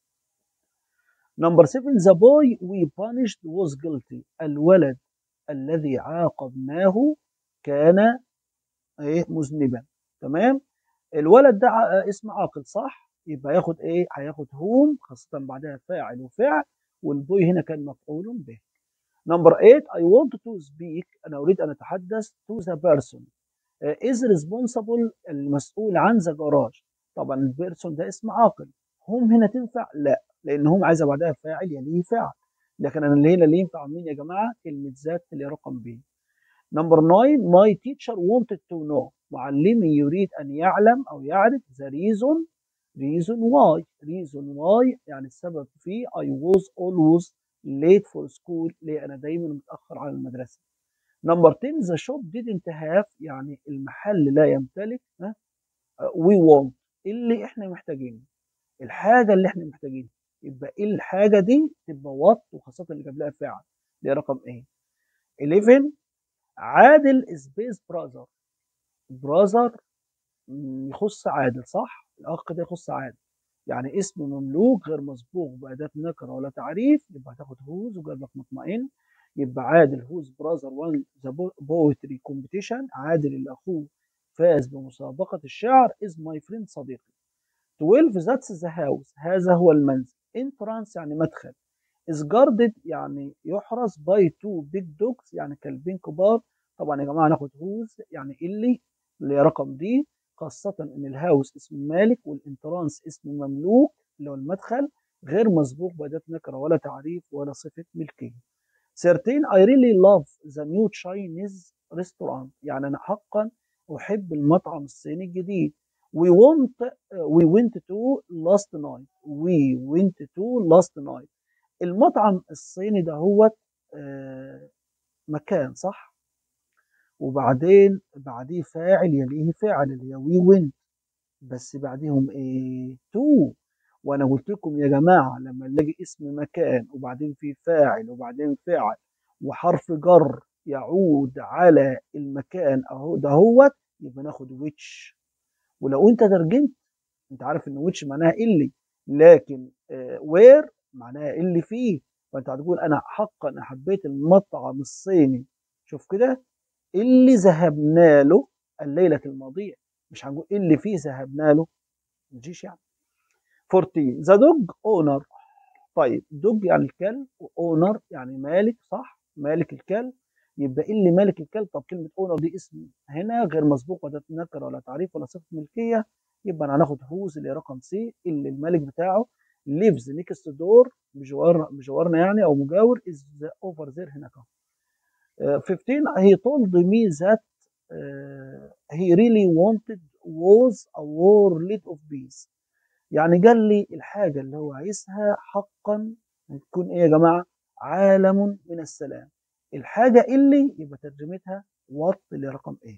نمبر 7 the boy we punished was guilty الولد الذي عاقبناه كان ايه مذنبا تمام الولد ده اسم عاقل صح يبقى ياخد ايه هياخد هوم خاصة بعدها فاعل وفعل والبوي هنا كان مفعول به نمبر 8 I want to speak أنا أريد أن أتحدث to the person uh, is responsible المسؤول عن the garage طبعا البيرسون ده اسم عاقل هم هنا تنفع لا لان هم عايزه بعدها فاعل يليه فاعل لكن انا اللي هنا اللي ينفع مين يا جماعه كلمه ذات اللي رقم ب نمبر 9 my teacher wanted to know معلمي يريد ان يعلم او يعرف the reason reason why reason why يعني السبب فيه I was always late for school ليه انا دايما متاخر على المدرسه نمبر 10 the shop didn't have يعني المحل لا يمتلك ها we want اللي احنا محتاجينه الحاجه اللي احنا محتاجينها يبقى ايه الحاجه دي تبقى وات وخاصه اللي جاب لها فعل دي رقم ايه 11 عادل سبيس براذر براذر يخص عادل صح الاخ ده يخص عادل يعني اسم مملوك غير مسبوق بأداة نكرة ولا تعريف يبقى هتاخد هوز وجاب لك مطمئن يبقى عادل هوز براذر وان ذا بويتري كومبيتيشن عادل اللي اخوه فاز بمسابقة الشعر از ماي فريند صديقي 12 ذاتس ذا هاوس هذا هو المنزل انترانس يعني مدخل is guarded يعني يحرس by two big dogs يعني كلبين كبار طبعا يا جماعه ناخد هوز يعني اللي اللي رقم دي خاصة إن الهاوس اسم مالك والانترانس اسم مملوك اللي هو المدخل غير مسبوق بأداة نكرة ولا تعريف ولا صفة ملكية. 13 I really love the new Chinese restaurant يعني أنا حقا أحب المطعم الصيني الجديد. We want uh, we went to last night. We went to last night. المطعم الصيني ده هو آه مكان صح؟ وبعدين بعديه فاعل يليه فاعل اللي هي وي وين بس بعديهم ايه تو وانا قلت لكم يا جماعه لما نلاقي اسم مكان وبعدين في فاعل وبعدين فاعل وحرف جر يعود على المكان اهو دهوت يبقى ناخد ويتش ولو انت ترجمت انت عارف ان ويتش معناها اللي لكن وير معناها اللي فيه فانت هتقول انا حقا حبيت المطعم الصيني شوف كده اللي ذهبنا له الليله الماضيه مش هنقول اللي فيه ذهبنا له ما تجيش يعني 14 ذا دوج اونر طيب دوج يعني الكلب واونر يعني مالك صح مالك الكلب يبقى اللي مالك الكلب طب كلمه اونر دي اسم هنا غير مسبوق ولا نكره ولا تعريف ولا صفه ملكيه يبقى هناخد هوز اللي رقم سي اللي الملك بتاعه lives next door بجوار بجوارنا يعني او مجاور is over there هناك uh, 15 he told me that uh, he really wanted was a world of peace يعني قال لي الحاجه اللي هو عايزها حقا تكون ايه يا جماعه عالم من السلام الحاجه اللي يبقى ترجمتها what اللي رقم ايه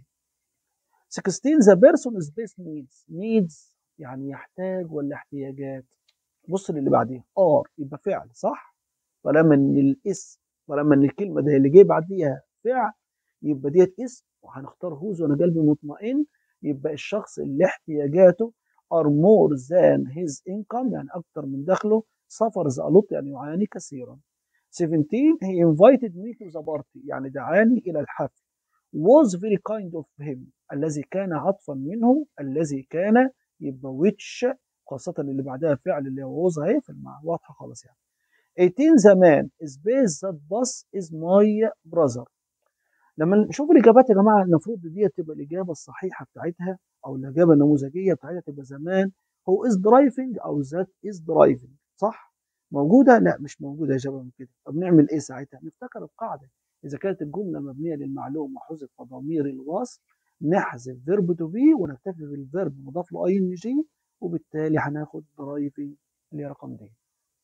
16 the person is best needs needs يعني يحتاج ولا احتياجات بص للي بعديها ار يبقى فعل صح طالما ان الاسم طالما ان الكلمه دي اللي جاي بعديها فعل يبقى ديت اسم وهنختار هوز وانا قلبي مطمئن يبقى الشخص اللي احتياجاته are more than his income يعني اكتر من دخله suffers a lot يعني يعاني كثيرا 17 he invited me to the party يعني دعاني الى الحفل was very kind of him الذي كان عطفا منه الذي كان يبقى which خاصة اللي بعدها فعل اللي هو was اهي في واضحة خالص يعني 18 زمان space that bus is my brother لما نشوف الاجابات يا جماعه المفروض دي تبقى الاجابه الصحيحه بتاعتها او الاجابه النموذجيه بتاعتها تبقى زمان هو از درايفنج او ذات از درايفنج صح موجوده لا مش موجوده اجابه من كده طب نعمل ايه ساعتها نفتكر القاعده اذا كانت الجمله مبنيه للمعلوم وحذف ضمير الوصل نحذف فيرب تو بي ونكتفي بالفيرب مضاف له اي ان جي وبالتالي هناخد درايفنج اللي هي رقم دي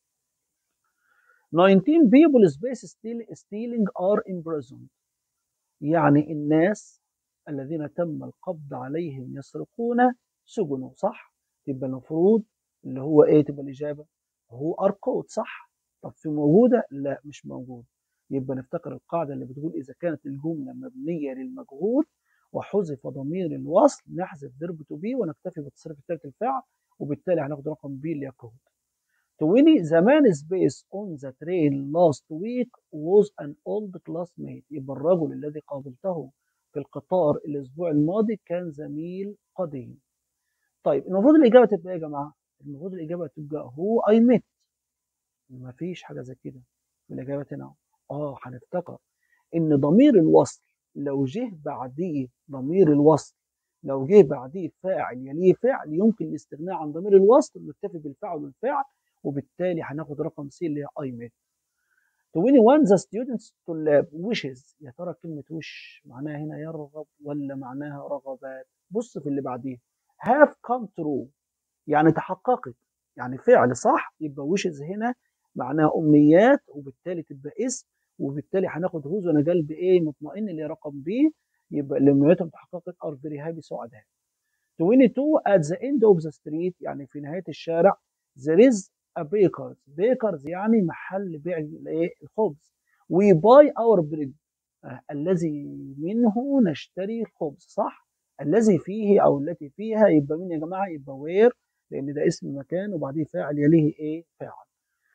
19 people space stealing are imprisoned يعني الناس الذين تم القبض عليهم يسرقون سجنوا صح يبقى المفروض اللي هو ايه تبقى الاجابه هو اركود صح طب في موجوده لا مش موجود يبقى نفتكر القاعده اللي بتقول اذا كانت الجمله مبنيه للمجهول وحذف ضمير الوصل نحذف فيرب تو بي ونكتفي بالتصريف الثالث الفعل وبالتالي هناخد رقم بي اللي يكون 20 زمان سبيس اون ذا ترين لاست ويك was an old classmate يبقى الرجل الذي قابلته في القطار الاسبوع الماضي كان زميل قديم طيب المفروض الاجابه تبقى ايه يا جماعه المفروض الاجابه تبقى هو اي ميت مفيش حاجه زي كده في الاجابه هنا اه هنفتكر ان ضمير الوصل لو جه بعديه ضمير الوصل لو جه بعديه فاعل يليه فعل يمكن الاستغناء عن ضمير الوصل ونكتفي بالفعل والفعل وبالتالي هناخد رقم سي اللي هي اي ميت 21 the students طلاب wishes يا ترى كلمة wish معناها هنا يرغب ولا معناها رغبات بص في اللي بعديه have come true يعني تحققت يعني فعل صح يبقى wishes هنا معناها أمنيات وبالتالي تبقى اسم وبالتالي هناخد هوز وانا قلب ايه مطمئن اللي رقم بي يبقى اللي امنياتهم تحققت are very happy سعداء 22 at the end of the street يعني في نهاية الشارع there is a bakers bakers يعني محل بيع الايه الخبز we buy our bread آه الذي منه نشتري الخبز صح الذي فيه او التي فيها يبقى مين يا جماعه يبقى وير لان ده اسم مكان وبعديه فاعل يليه ايه فاعل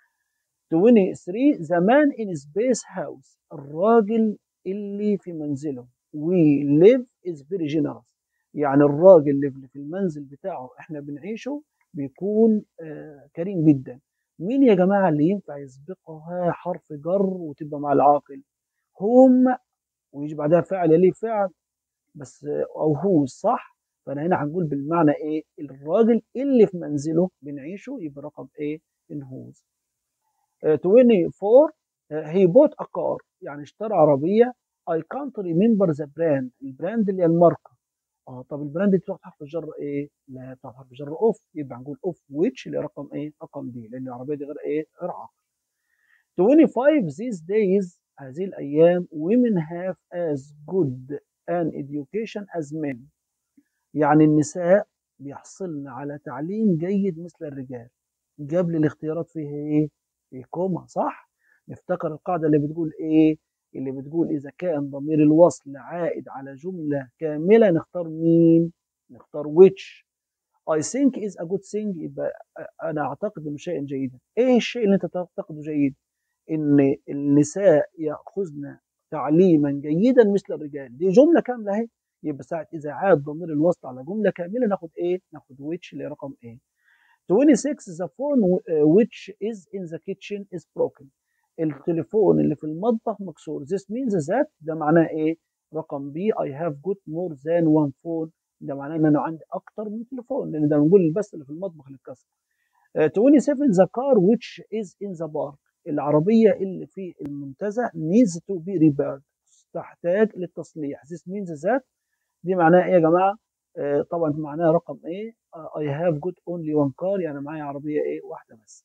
23 the man in space house الراجل اللي في منزله we live is very generous يعني الراجل اللي في المنزل بتاعه احنا بنعيشه بيكون آه كريم جدا مين يا جماعة اللي ينفع يسبقها حرف جر وتبقى مع العاقل هم ويجي بعدها فعل يليه فعل بس او هو صح فانا هنا هنقول بالمعنى ايه الراجل اللي في منزله بنعيشه يبقى رقم ايه ان هوز 24 هي بوت ا كار يعني اشترى عربيه اي كانت ريمبر ذا براند البراند اللي هي الماركه اه طب البراند دي بتاخد حرف الجر ايه؟ لا بتاخد حرف الجر اوف يبقى هنقول اوف ويتش اللي رقم ايه؟ رقم دي لان العربيه دي غير ايه؟ غير عاقل. 25 these days هذه الايام women have as good an education as men يعني النساء بيحصلن على تعليم جيد مثل الرجال جاب لي الاختيارات فيها ايه في كوما صح نفتكر القاعدة اللي بتقول ايه اللي بتقول اذا كان ضمير الوصل عائد على جملة كاملة نختار مين نختار which I think is a good thing يبقى انا اعتقد انه شيء جيدا ايه الشيء اللي انت تعتقده جيد ان النساء ياخذن تعليما جيدا مثل الرجال دي جمله كامله اهي يبقى ساعه اذا عاد ضمير الوصل على جمله كامله ناخد ايه ناخد which اللي هي رقم ايه 26 the phone which is in the kitchen is broken التليفون اللي في المطبخ مكسور this means that ده معناه ايه رقم بي I have got more than one phone ده معناه ان انا عندي اكتر من تليفون لان ده بنقول بس اللي في المطبخ اللي اتكسر uh, 27 the car which is in the park العربية اللي في المنتزه needs to be repaired تحتاج للتصليح this means that دي معناها ايه يا جماعة uh, طبعا معناها رقم ايه uh, I have got only one car يعني معايا عربية ايه واحدة بس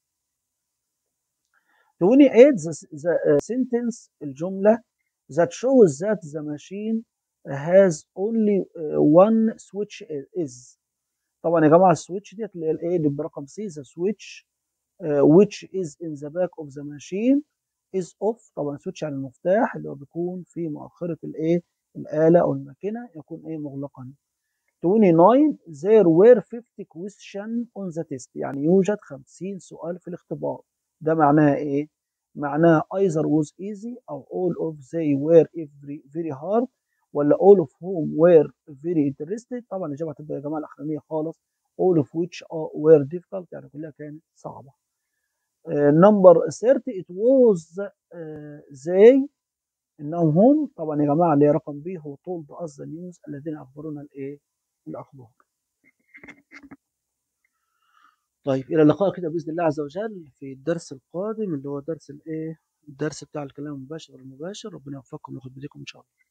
28 the, the uh, sentence الجملة that shows that the machine has only uh, one switch is طبعا يا جماعه السويتش ديت اللي هي الايه اللي برقم سي ذا سويتش which is in the back of the machine is off طبعا سويتش يعني المفتاح اللي هو بيكون في مؤخره الايه الاله او الماكينه يكون ايه مغلقا 29 there were 50 question on the test يعني يوجد 50 سؤال في الاختبار ده معناها ايه معناها either was easy او all of they were very, very hard ولا all of whom were very interested طبعا الإجابة هتبقى يا جماعة الأخرانية خالص all of which are, were difficult يعني كلها كانت صعبة نمبر uh, 30 it was uh, they إنهم هم طبعا يا جماعة اللي هي رقم بي هو told us the news الذين أخبرونا الإيه الأخبار طيب إلى اللقاء كده بإذن الله عز وجل في الدرس القادم اللي هو درس الإيه الدرس بتاع الكلام المباشر والمباشر ربنا يوفقكم وياخد بيديكم إن شاء الله